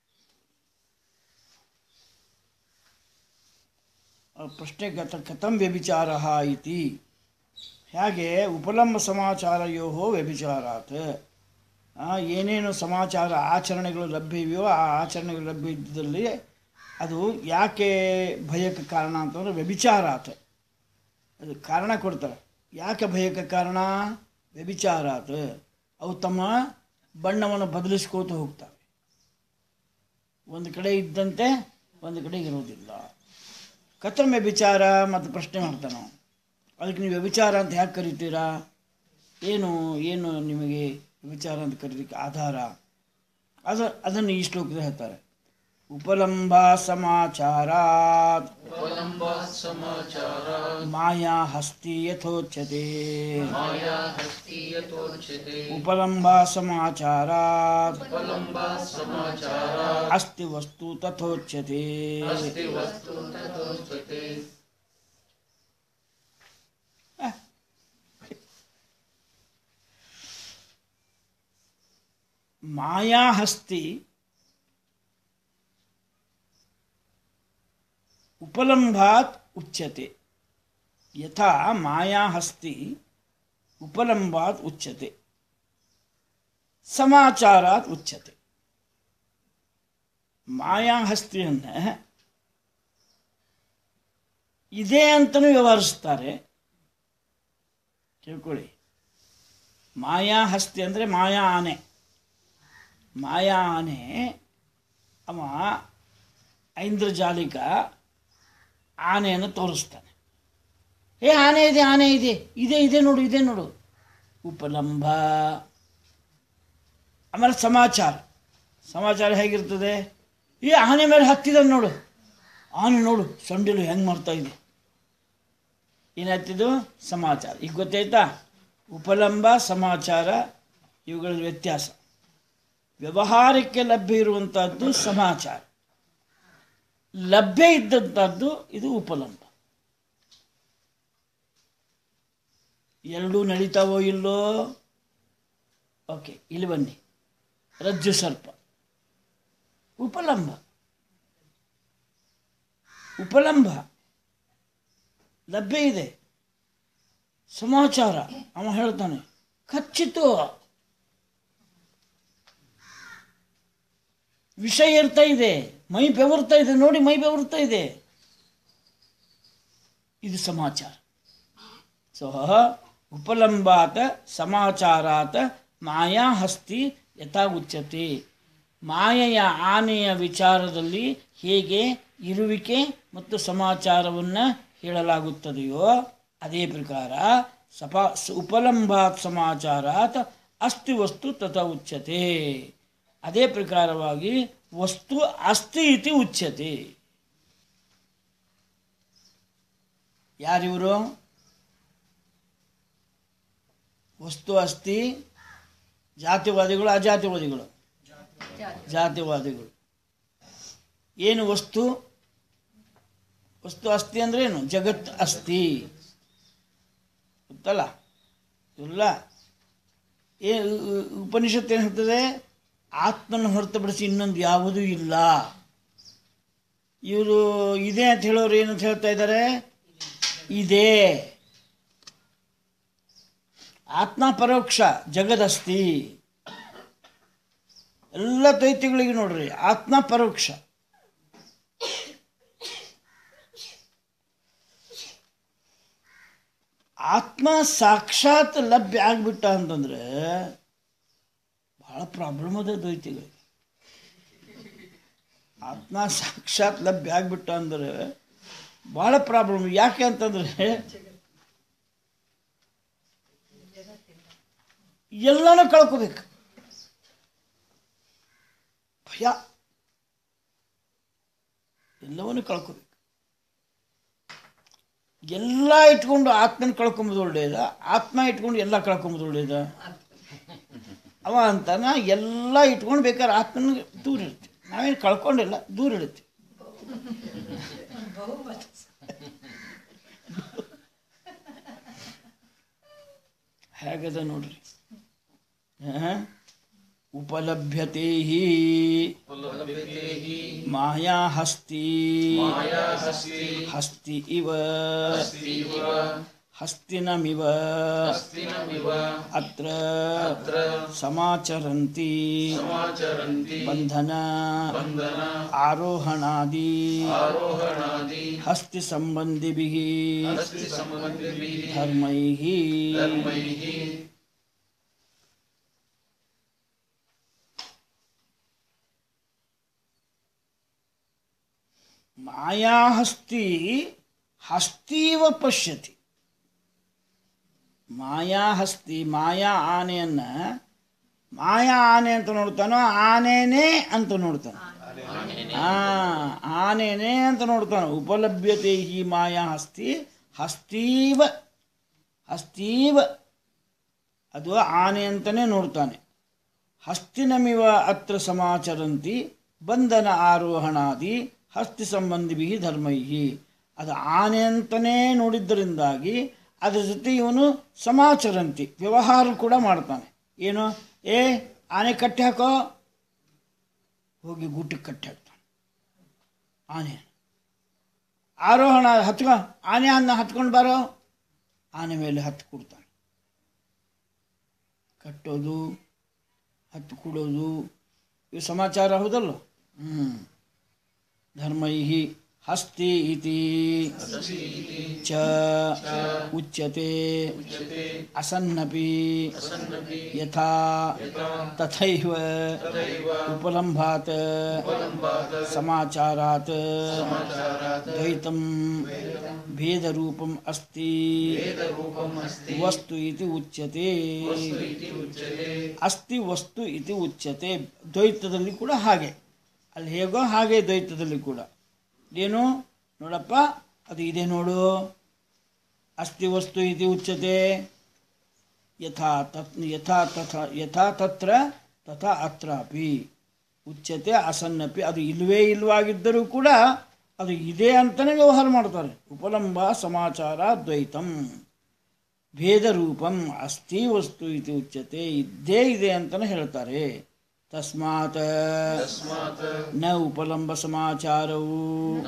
ಪ್ರಶ್ನೆ ಕಥ ಕಥಂ ವ್ಯಭಿಚಾರ ಇತಿ ಹೇಗೆ ಉಪಲಂಬ ಸಮಾಚಾರಯೋ ವ್ಯಭಿಚಾರಾತ್ ಆ, ಏನೇನು ಸಮಾಚಾರ ಆಚರಣೆಗಳು ಲಭ್ಯವಿಯೋ ಆ ಆಚರಣೆಗಳು ಲಭ್ಯ ಇದ್ದಲ್ಲಿ ಅದು ಯಾಕೆ ಭಯಕ್ಕೆ ಕಾರಣ ಅಂತಂದ್ರೆ ವ್ಯಭಿಚಾರಾತ್ ಅದು ಕಾರಣ ಕೊಡ್ತಾರೆ ಯಾಕೆ ಭಯಕ್ಕೆ ಕಾರಣ ವ್ಯಭಿಚಾರಾತ್ ಅವು ತಮ್ಮ ಬಣ್ಣವನ್ನು ಬದಲಿಸ್ಕೋತ ಹೋಗ್ತವೆ ಒಂದು ಕಡೆ ಇದ್ದಂತೆ ಒಂದು ಕಡೆ ಇರೋದಿಲ್ಲ ಕಥಂ ವ್ಯಭಿಚಾರ ಮತ್ತು ಪ್ರಶ್ನೆ ಮಾಡ್ತಾನೆ ನಾವು ಅದಕ್ಕೆ ನೀವು ವ್ಯಭಿಚಾರ ಅಂತ ಯಾಕೆ ಕರಿತೀರಾ ಏನು ಏನು ನಿಮಗೆ ವ್ಯಭಿಚಾರ ಅಂತ ಕರೀಲಿಕ್ಕೆ ಆಧಾರ ಅದು ಅದನ್ನು ಈ ಶ್ಲೋಕದಲ್ಲಿ ಹೇಳ್ತಾರೆ ಉಪಲಂಬ ಸಮಾಚಾರಾತ್ ಮಾಯಾ ಹಸ್ತಿ ಯಥೋಚ್ಯತೆ ಉಪಲಂಬ ಸಮಾಚಾರಾತ್ ಅಸ್ತಿ ವಸ್ತು ತಥೋಚ್ಯತೆ ಮಾಯಾ ಹಸ್ತಿ ಉಪಲಂಬಾತ್ ಉಚ್ಯತೆ ಯಥಾ ಮಾಯಾ ಹಸ್ತಿ ಉಪಲಂಬಾತ್ ಉಚ್ಯತೆ ಸಮಾಚಾರಾತ್ ಉಚ್ಯತೆ ಮಾಯಾ ಹಸ್ತಿಯನ್ನ ಇದೆ ಅಂತಲೂ ವ್ಯವಹರಿಸ್ತಾರೆ ತಿಳ್ಕೊಳ್ಳಿ ಮಾಯಾ ಹಸ್ತಿ ಅಂದರೆ ಮಾಯಾ ಆನೆ ಮಾಯಾ ಆನೆ ಅವ ಐಂದ್ರಜಾಲಿಕ ಆನೆಯನ್ನು ತೋರಿಸ್ತಾನೆ ಏ ಆನೆ ಇದೆ ಆನೆ ಇದೆ ಇದೆ ಇದೆ ನೋಡು ಇದೆ ನೋಡು ಉಪಲಂಬ ಆಮೇಲೆ ಸಮಾಚಾರ ಸಮಾಚಾರ ಹೇಗಿರ್ತದೆ ಈ ಆನೆ ಮೇಲೆ ಹತ್ತಿದ ನೋಡು ಆನೆ ನೋಡು ಸೊಂಡಿಲು ಹೆಂಗೆ ಮಾಡ್ತಾ ಇದೆ ಏನಾಗ್ತಿದ್ದು ಸಮಾಚಾರ ಈಗ ಗೊತ್ತಾಯ್ತಾ ಉಪಲಂಬ ಸಮಾಚಾರ ಇವುಗಳ ವ್ಯತ್ಯಾಸ ವ್ಯವಹಾರಕ್ಕೆ ಲಭ್ಯ ಇರುವಂಥದ್ದು ಸಮಾಚಾರ ಲಭ್ಯ ಇದ್ದಂಥದ್ದು ಇದು ಉಪಲಂಬ ಎರಡೂ ನಡೀತಾವೋ ಇಲ್ಲೋ ಓಕೆ ಇಲ್ಲಿ ಬನ್ನಿ ರಜ್ಜು ಸರ್ಪ ಉಪಲಂಬ ಉಪಲಂಬ ಲಭ್ಯ ಇದೆ ಸಮಾಚಾರ ಅವ ಹೇಳ್ತಾನೆ ಖಚಿತ ವಿಷಯ ಇರ್ತಾ ಇದೆ ಮೈ ಬೆವರ್ತಾ ಇದೆ ನೋಡಿ ಮೈ ಬೆವರ್ತಾ ಇದೆ ಇದು ಸಮಾಚಾರ ಸೊ ಉಪಲಂಬಾತ ಸಮಾಚಾರಾತ ಮಾಯಾ ಹಸ್ತಿ ಯಥಾ ಉಚ್ಯತೆ ಮಾಯೆಯ ಆನೆಯ ವಿಚಾರದಲ್ಲಿ ಹೇಗೆ ಇರುವಿಕೆ ಮತ್ತು ಸಮಾಚಾರವನ್ನು ಹೇಳಲಾಗುತ್ತದೆಯೋ ಅದೇ ಪ್ರಕಾರ ಸಪಾ ಸ- ಉಪಲಂಬಾತ್ ಸಮಾಚಾರಾತ್ ಅಸ್ತಿ ವಸ್ತು ತಥಾ ಉಚ್ಯತೆ ಅದೇ ಪ್ರಕಾರವಾಗಿ ವಸ್ತು ಅಸ್ತಿ ಇತಿ ಉಚ್ಯತೆ ಯಾರಿವರು ವಸ್ತು ಅಸ್ತಿ ಜಾತಿವಾದಿಗಳು ಅಜಾತಿವಾದಿಗಳು ಜಾತಿವಾದಿಗಳು ಏನು ವಸ್ತು ವಸ್ತು ಅಸ್ತಿ ಅಂದ್ರೆ ಏನು ಜಗತ್ ಅಸ್ತಿ ಗೊತ್ತಲ್ಲ ಇಲ್ಲ ಏ ಉಪನಿಷತ್ತು ಏನು ಹೇಳ್ತದೆ ಆತ್ಮನ ಹೊರತುಪಡಿಸಿ ಇನ್ನೊಂದು ಯಾವುದೂ ಇಲ್ಲ ಇವರು ಇದೆ ಅಂತ ಹೇಳೋರು ಏನಂತ ಹೇಳ್ತಾ ಇದ್ದಾರೆ ಇದೆ ಆತ್ಮ ಪರೋಕ್ಷ ಜಗದಸ್ತಿ ಎಲ್ಲ ದೈತ್ಯಗಳಿಗೆ ನೋಡ್ರಿ ಆತ್ಮ ಪರೋಕ್ಷ ಆತ್ಮ ಸಾಕ್ಷಾತ್ ಲಭ್ಯ ಆಗ್ಬಿಟ್ಟ ಅಂತಂದ್ರೆ ಬಹಳ ಭಾಳ ಪ್ರಾಬ್ಲಮ್ ಅದ ದ್ವೈತಿಗಳಿಗೆ ಆತ್ಮ ಸಾಕ್ಷಾತ್ ಲಭ್ಯ ಆಗ್ಬಿಟ್ಟ ಅಂದ್ರೆ ಭಾಳ ಪ್ರಾಬ್ಲಮ್ ಯಾಕೆ ಅಂತಂದ್ರೆ ಎಲ್ಲನೂ ಕಳ್ಕೋಬೇಕು ಭಯ ಎಲ್ಲವನ್ನೂ ಕಳ್ಕೋಬೇಕು ಎಲ್ಲ ಇಟ್ಕೊಂಡು ಆತ್ಮನ ಕಳ್ಕೊಂಬೋದು ಒಳ್ಳೇದ ಆತ್ಮ ಇಟ್ಕೊಂಡು ಎಲ್ಲ ಕಳ್ಕೊಂಬೋದು ಒಳ್ಳೇದ ಅವ ಅಂತಾನ ಎಲ್ಲ ಇಟ್ಕೊಂಡು ಬೇಕಾದ್ರೆ ಆತ್ಮನ ದೂರ ಇರುತ್ತೆ ನಾವೇನು ಕಳ್ಕೊಂಡಿಲ್ಲ ದೂರ ಇಡುತ್ತೆ ಹೇಗದ ನೋಡ್ರಿ ಆ? ಉಪಲಭ್ಯತೆ ಹಿ ಮಾಯಾ ಹಸ್ತಿ ಹಸ್ತಿ ಇವ ಹಸ್ತಿನಮಿವ ಅತ್ರ ಸಮಾಚರಂತಿ ಬಂಧನ ಆರೋಹಣಾದಿ ಹಸ್ತಿ ಸಂಬಂಧಿಭಿಃ ಧರ್ಮೈಃ ಮಾಯಾಹಸ್ತಿ ಹಸ್ತೀವ ಪಶ್ಯತಿ ಮಾಯಾಹಸ್ತಿ ಮಾಯಾ ಆನೆಯನ್ನ ಮಾಯಾ ಆನೆ ಅಂತ ನೋಡ್ತಾನೋ ಆನೆನೇ ಅಂತ ನೋಡ್ತಾನೆ ಆ ಆನೆನೇ ಅಂತ ನೋಡ್ತಾನೆ ಉಪಲಭ್ಯತೆ ಹಿ ಮಾಯಾ ಹಸ್ತಿ ಹಸ್ತೀವ ಹಸ್ತೀವ ಅದು ಆನೆ ಅಂತಲೇ ನೋಡ್ತಾನೆ ಹಸ್ತಿನಮಿವ ಅತ್ರ ಸಮಾಚರಂತಿ ಬಂಧನ ಆರೋಹಣಾದಿ ಹಸ್ತಿ ಸಂಬಂಧಿಭಿ ಧರ್ಮೈ ಅದು ಆನೆ ಅಂತಲೇ ನೋಡಿದ್ದರಿಂದಾಗಿ ಅದ್ರ ಜೊತೆ ಇವನು ಸಮಾಚರಂತಿ ವ್ಯವಹಾರ ಕೂಡ ಮಾಡ್ತಾನೆ ಏನು ಏ ಆನೆ ಕಟ್ಟಿ ಹಾಕೋ ಹೋಗಿ ಗುಟ್ಟಕ್ಕೆ ಕಟ್ಟಿ ಹಾಕ್ತಾನೆ ಆನೆ ಆರೋಹಣ ಹತ್ಕೊ ಆನೆ ಅನ್ನ ಹತ್ಕೊಂಡು ಬಾರೋ ಆನೆ ಮೇಲೆ ಹತ್ತು ಕೊಡ್ತಾನೆ ಕಟ್ಟೋದು ಹತ್ತು ಕೊಡೋದು ಇವು ಸಮಾಚಾರ ಹೌದಲ್ಲ ಹ್ಞೂ ಧರ್ಮೈ ಹಸ್ತಿ ಇತಿ ಚ ಉಚ್ಯತೆ ಅಸನ್ನಪಿ ಯಥಾ ತಥೈವ ಉಪಲಂಭಾತ್ ಸಮಾಚಾರಾತ್ ದ್ವೈತಂ ಭೇದರೂಪಂ ಅಸ್ತಿ ವಸ್ತು ಇತಿ ಉಚ್ಯತೆ ಅಸ್ತಿ ವಸ್ತು ಇತಿ ಉಚ್ಯತೆ ದ್ವೈತದಲ್ಲಿ ಕೂಡ ಹಾಗೆ ಅಲ್ಲಿ ಹೇಗೋ ಹಾಗೆ ದ್ವೈತದಲ್ಲಿ ಕೂಡ ಏನು ನೋಡಪ್ಪ ಅದು ಇದೆ ನೋಡು ಅಸ್ತಿ ವಸ್ತು ಇತಿ ಉಚ್ಯತೆ ಯಥಾ ತತ್ ಯಥಾ ತಥಾ ಯಥಾ ತತ್ರ ತಥಾ ಅತ್ರಾಪಿ ಉಚ್ಯತೆ ಅಸನ್ನಪಿ ಅದು ಇಲ್ವೇ ಇಲ್ವಾಗಿದ್ದರೂ ಕೂಡ ಅದು ಇದೆ ಅಂತಲೇ ವ್ಯವಹಾರ ಮಾಡ್ತಾರೆ ಉಪಲಂಬ ಸಮಾಚಾರ ದ್ವೈತಂ ಭೇದ ರೂಪಂ ಅಸ್ತಿ ವಸ್ತು ಇತಿ ಉಚ್ಯತೆ ಇದ್ದೇ ಇದೆ ಅಂತಲೇ ಹೇಳ್ತಾರೆ ತಸ್ಮಾತ್ ನ ಉಪಲಂಬ ಸಮಾಚಾರವು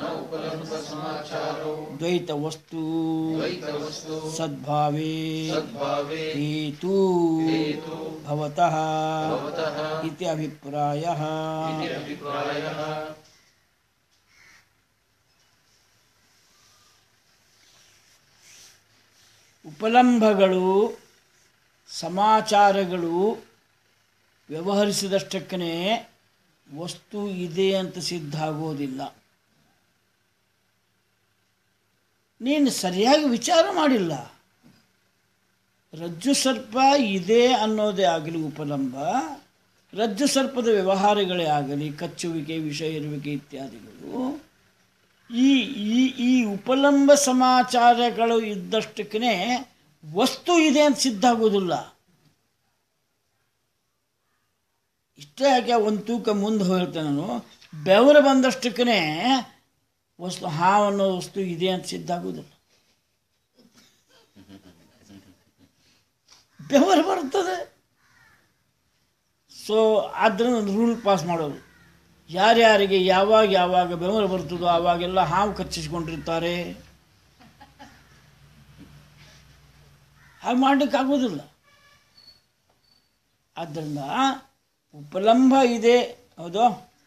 ದ್ವೈತ ವಸ್ತು ಸದ್ಭಾವೇ ಹೇತು ಭವತಃ ಇತಿ ಅಭಿಪ್ರಾಯಃ ಉಪಲಂಬಗಳು ಸಮಾಚಾರಗಳು ವ್ಯವಹರಿಸಿದಷ್ಟಕ್ಕೇ ವಸ್ತು ಇದೆ ಅಂತ ಸಿದ್ಧ ಆಗೋದಿಲ್ಲ ನೀನು ಸರಿಯಾಗಿ ವಿಚಾರ ಮಾಡಿಲ್ಲ ರಜ್ಜು ಸರ್ಪ ಇದೆ ಅನ್ನೋದೇ ಆಗಲಿ ಉಪಲಂಬ ರಜ್ಜು ಸರ್ಪದ ವ್ಯವಹಾರಗಳೇ ಆಗಲಿ ಕಚ್ಚುವಿಕೆ ವಿಷ ಇರುವಿಕೆ ಇತ್ಯಾದಿಗಳು ಈ ಈ ಈ ಉಪಲಂಬ ಸಮಾಚಾರಗಳು ಇದ್ದಷ್ಟಕ್ಕೇ ವಸ್ತು ಇದೆ ಅಂತ ಸಿದ್ಧ ಆಗೋದಿಲ್ಲ ಇಷ್ಟೇ ಯಾಕೆ ಒಂದು ತೂಕ ಮುಂದೆ ಹೇಳ್ತೇನೆ ನಾನು ಬೆವರು ಬಂದಷ್ಟಕ್ಕೇ ವಸ್ತು ಹಾವು ಅನ್ನೋ ವಸ್ತು ಇದೆ ಅಂತ ಸಿದ್ಧ ಆಗೋದಿಲ್ಲ ಬೆವರು ಬರ್ತದೆ ಸೊ ಆದ್ದರಿಂದ ಒಂದು ರೂಲ್ ಪಾಸ್ ಮಾಡೋದು ಯಾರ್ಯಾರಿಗೆ ಯಾವಾಗ ಯಾವಾಗ ಬೆವರು ಬರ್ತದೋ ಆವಾಗೆಲ್ಲ ಹಾವು ಕಚ್ಚಿಸ್ಕೊಂಡಿರ್ತಾರೆ ಹಾಗೆ ಮಾಡ್ಲಿಕ್ಕೆ ಆಗೋದಿಲ್ಲ ಆದ್ದರಿಂದ ಉಪಲಂಬ ಇದೆ ಹೌದು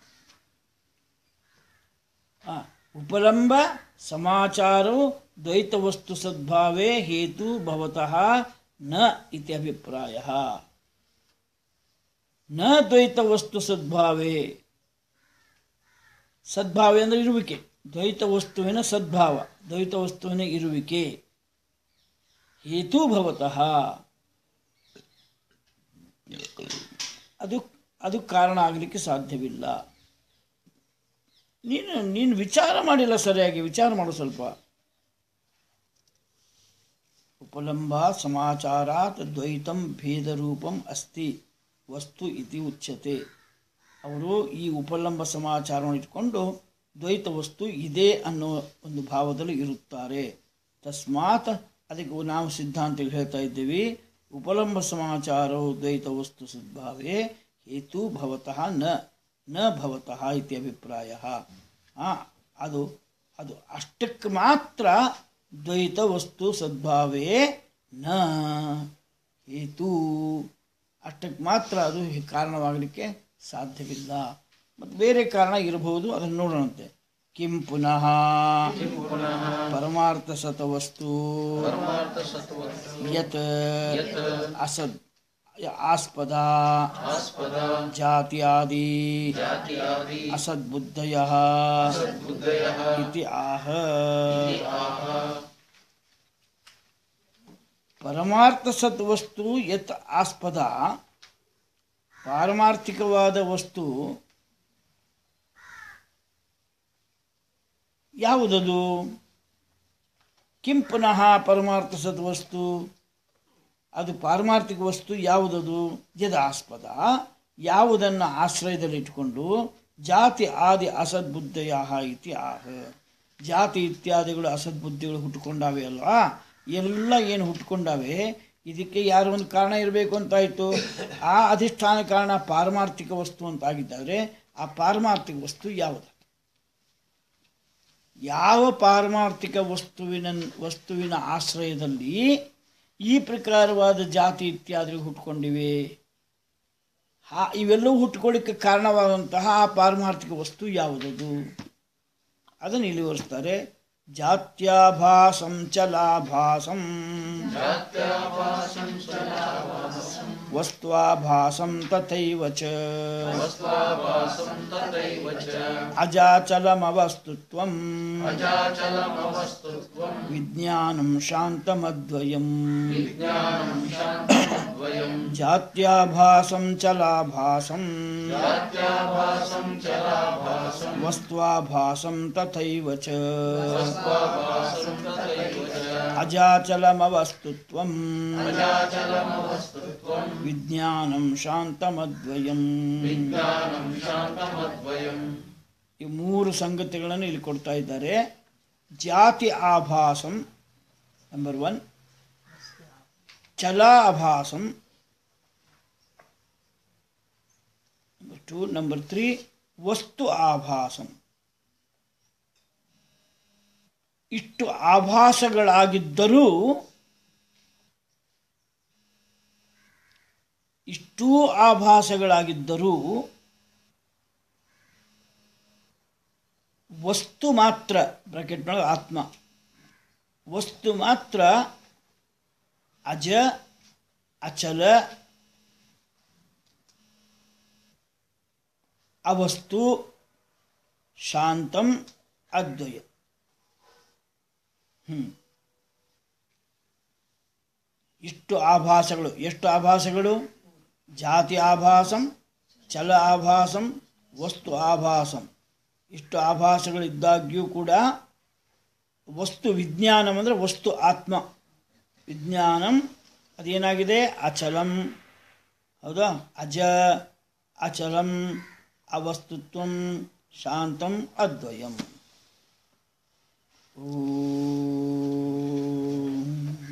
ಆ, ಉಪಲಂಬ ಸಮಾಚಾರವು ದ್ವೈತ ವಸ್ತು ಸದ್ಭಾವೇ ಹೇತು ಭವತಃ ನ ಇತಿ ಅಭಿಪ್ರಾಯ ನ ದ್ವೈತ ವಸ್ತು ಸದ್ಭಾವೇ ಸದ್ಭಾವ ಅಂದರೆ ಇರುವಿಕೆ ದ್ವೈತ ವಸ್ತುವಿನ ಸದ್ಭಾವ ದ್ವೈತ ವಸ್ತುವಿನ ಇರುವಿಕೆ ಹೇತು ಭವತಃ ಅದು ಅದು ಕಾರಣ ಆಗಲಿಕ್ಕೆ ಸಾಧ್ಯವಿಲ್ಲ ನೀನು ನೀನು ವಿಚಾರ ಮಾಡಿಲ್ಲ ಸರಿಯಾಗಿ ವಿಚಾರ ಮಾಡು ಸ್ವಲ್ಪ ಉಪಲಂಬ ಸಮಾಚಾರಾತ್ ದ್ವೈತಂ ಭೇದರೂಪಂ ಅಸ್ತಿ ವಸ್ತು ಇತಿ ಉಚ್ಯತೆ ಅವರು ಈ ಉಪಲಂಬ ಸಮಾಚಾರವನ್ನು ಇಟ್ಕೊಂಡು ದ್ವೈತ ವಸ್ತು ಇದೆ ಅನ್ನೋ ಒಂದು ಭಾವದಲ್ಲಿ ಇರುತ್ತಾರೆ ತಸ್ಮಾತ್ ಅದಕ್ಕೆ ನಾವು ಸಿದ್ಧಾಂತ ಹೇಳ್ತಾ ಇದ್ದೀವಿ ಉಪಲಂಬ ಸಮಾಚಾರವು ದ್ವೈತ ವಸ್ತು ಸದ್ಭಾವೇ ಹೇತು ಭವತಃ ನ ನ ಭವತಃ ಇತಿ ಅಭಿಪ್ರಾಯ ಆ, ಅದು ಅದು ಅಷ್ಟಕ್ಕೆ ಮಾತ್ರ ದ್ವೈತ ವಸ್ತು ಸದ್ಭಾವೇ ನ ಹೇತು ಅಷ್ಟಕ್ಕೆ ಮಾತ್ರ ಅದು ಕಾರಣವಾಗಲಿಕ್ಕೆ ಸಾಧ್ಯವಿಲ್ಲ ಮತ್ತು ಬೇರೆ ಕಾರಣ ಇರಬಹುದು ಅದನ್ನು ನೋಡೋಣಂತೆ ಕಿಂ ಪುನಃ ಪರಮಾರ್ಥ ಸತವಸ್ತು ಯತ್ ಅಸದ್ ಆಸ್ಪದ ಜಾತ್ಯಾದಿ ಅಸದ್ಬುದ್ಧಯ ಇತಿ ಆಹ ಪರಮಾರ್ಥ ಸತ್ ವಸ್ತು ಯತ್ ಆಸ್ಪದ ಪಾರಮಾರ್ಥಿಕವಾದ ವಸ್ತು ಯಾವುದದು ಕಿಂ ಪುನಃ ಪರಮಾರ್ಥ ಸತ್ ವಸ್ತು ಅದು ಪಾರಮಾರ್ಥಿಕ ವಸ್ತು ಯಾವುದದು ಯದಾಸ್ಪದ ಯಾವುದನ್ನು ಆಶ್ರಯದಲ್ಲಿಟ್ಟುಕೊಂಡು ಜಾತಿ ಆದಿ ಅಸದ್ಬುದ್ಧಯ ಇತಿ ಆಹ ಜಾತಿ ಇತ್ಯಾದಿಗಳು ಅಸದ್ಬುದ್ಧಿಗಳು ಹುಟ್ಟುಕೊಂಡಾವೆ ಅಲ್ವಾ ಎಲ್ಲ ಏನು ಹುಟ್ಟುಕೊಂಡಾವೆ ಇದಕ್ಕೆ ಯಾರು ಒಂದು ಕಾರಣ ಇರಬೇಕು ಅಂತಾಯಿತು ಆ ಅಧಿಷ್ಠಾನ ಕಾರಣ ಪಾರಮಾರ್ಥಿಕ ವಸ್ತು ಅಂತಾಗಿದ್ದಾದರೆ ಆ ಪಾರಮಾರ್ಥಿಕ ವಸ್ತು ಯಾವುದು ಯಾವ ಪಾರಮಾರ್ಥಿಕ ವಸ್ತುವಿನ ವಸ್ತುವಿನ ಆಶ್ರಯದಲ್ಲಿ ಈ ಪ್ರಕಾರವಾದ ಜಾತಿ ಇತ್ಯಾದಿಗಳು ಹುಟ್ಕೊಂಡಿವೆ ಹಾ ಇವೆಲ್ಲವೂ ಹುಟ್ಕೊಳ್ಳಿಕ್ಕೆ ಕಾರಣವಾದಂತಹ ಆ ಪಾರಮಾರ್ಥಿಕ ವಸ್ತು ಯಾವುದದು ಅದನ್ನು ಇಲ್ಲಿ ವಿವರಿಸ್ತಾರೆ ಜಾತ್ಯಾಭಾಸಂ ಚಲಾಭಾಸಂ ವಸ್ತ್ವಾಭಾಸಂ ತಥೈವ ಚ ಅಜಾಚಲಮವಸ್ತುತ್ವಂ ವಿಜ್ಞಾನಂ ಶಾಂತಮದ್ವಯಂ ಜಾತ್ಯಾಭಾಸಂ ಚಲಾಭಾಸಂ ವಸ್ತ್ವಾಭಾಸಂ ತಥೈವ ಚ ಅಜಾಚಲಮವಸ್ತುತ್ವಂ ವಿಜ್ಞಾನಂ ಶಾಂತಮದ್ವಯಂ ಈ ಮೂರು ಸಂಗತಿಗಳನ್ನು ಇಲ್ಲಿ ಕೊಡ್ತಾ ಇದ್ದಾರೆ ಜಾತಿ ಆಭಾಸಂ ನಂಬರ್ ಒನ್ ಚಲ ಆಭಾಸಂ ನಂಬರ್ ಟು ನಂಬರ್ ತ್ರೀ ವಸ್ತು ಆಭಾಸಂ ಇಷ್ಟು ಆಭಾಸಗಳಾಗಿದ್ದರೂ ಇಷ್ಟೂ ಆಭಾಸಗಳಾಗಿದ್ದರೂ ವಸ್ತು ಮಾತ್ರ ಬ್ರಾಕೆಟ್ನೊಳಗೆ ಆತ್ಮ ವಸ್ತು ಮಾತ್ರ ಅಜ ಅಚಲ ಅವಸ್ತು ಶಾಂತಂ ಅದ್ವಯ ಹ್ಮ್. ಇಷ್ಟು ಆಭಾಸಗಳು ಎಷ್ಟು ಆಭಾಸಗಳು ಜಾತಿ ಆಭಾಸಂ ಚಲ ಆಭಾಸಂ ವಸ್ತು ಆಭಾಸಂ ಇಷ್ಟು ಆಭಾಸಗಳಿದ್ದಾಗ್ಯೂ ಕೂಡ ವಸ್ತು ವಿಜ್ಞಾನಂ ಅಂದರೆ ವಸ್ತು ಆತ್ಮ ವಿಜ್ಞಾನಂ ಅದೇನಾಗಿದೆ ಅಚಲಂ ಹೌದಾ ಅಜ ಅಚಲಂ ಅವಸ್ತುತ್ವಂ ಶಾಂತಂ ಅದ್ವಯಂ ಓಂ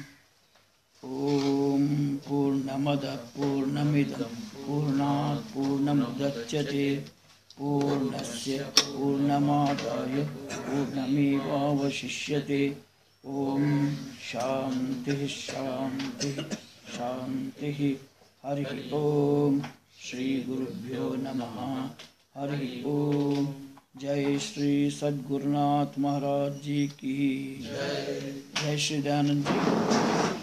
ಓಂ ಪೂರ್ಣಮದ ಪೂರ್ಣಮಿದಂ ಪೂರ್ಣಾತ್ ಪೂರ್ಣಮುದಚ್ಯತೆ ಪೂರ್ಣಸ್ಯ ಪೂರ್ಣಮಾದಾಯ ಪೂರ್ಣಮೇವಾವಶಿಷ್ಯತೆ ಓಂ ಶಾಂತಿ ಶಾಂತಿ ಶಾಂತಿ ಹರಿ ಓಂ ಶ್ರೀ ಗುರುಭ್ಯೋ ನಮಃ हरि ओम जय श्री सद्गुरुनाथ महाराज जी की जय श्री दयानंद जी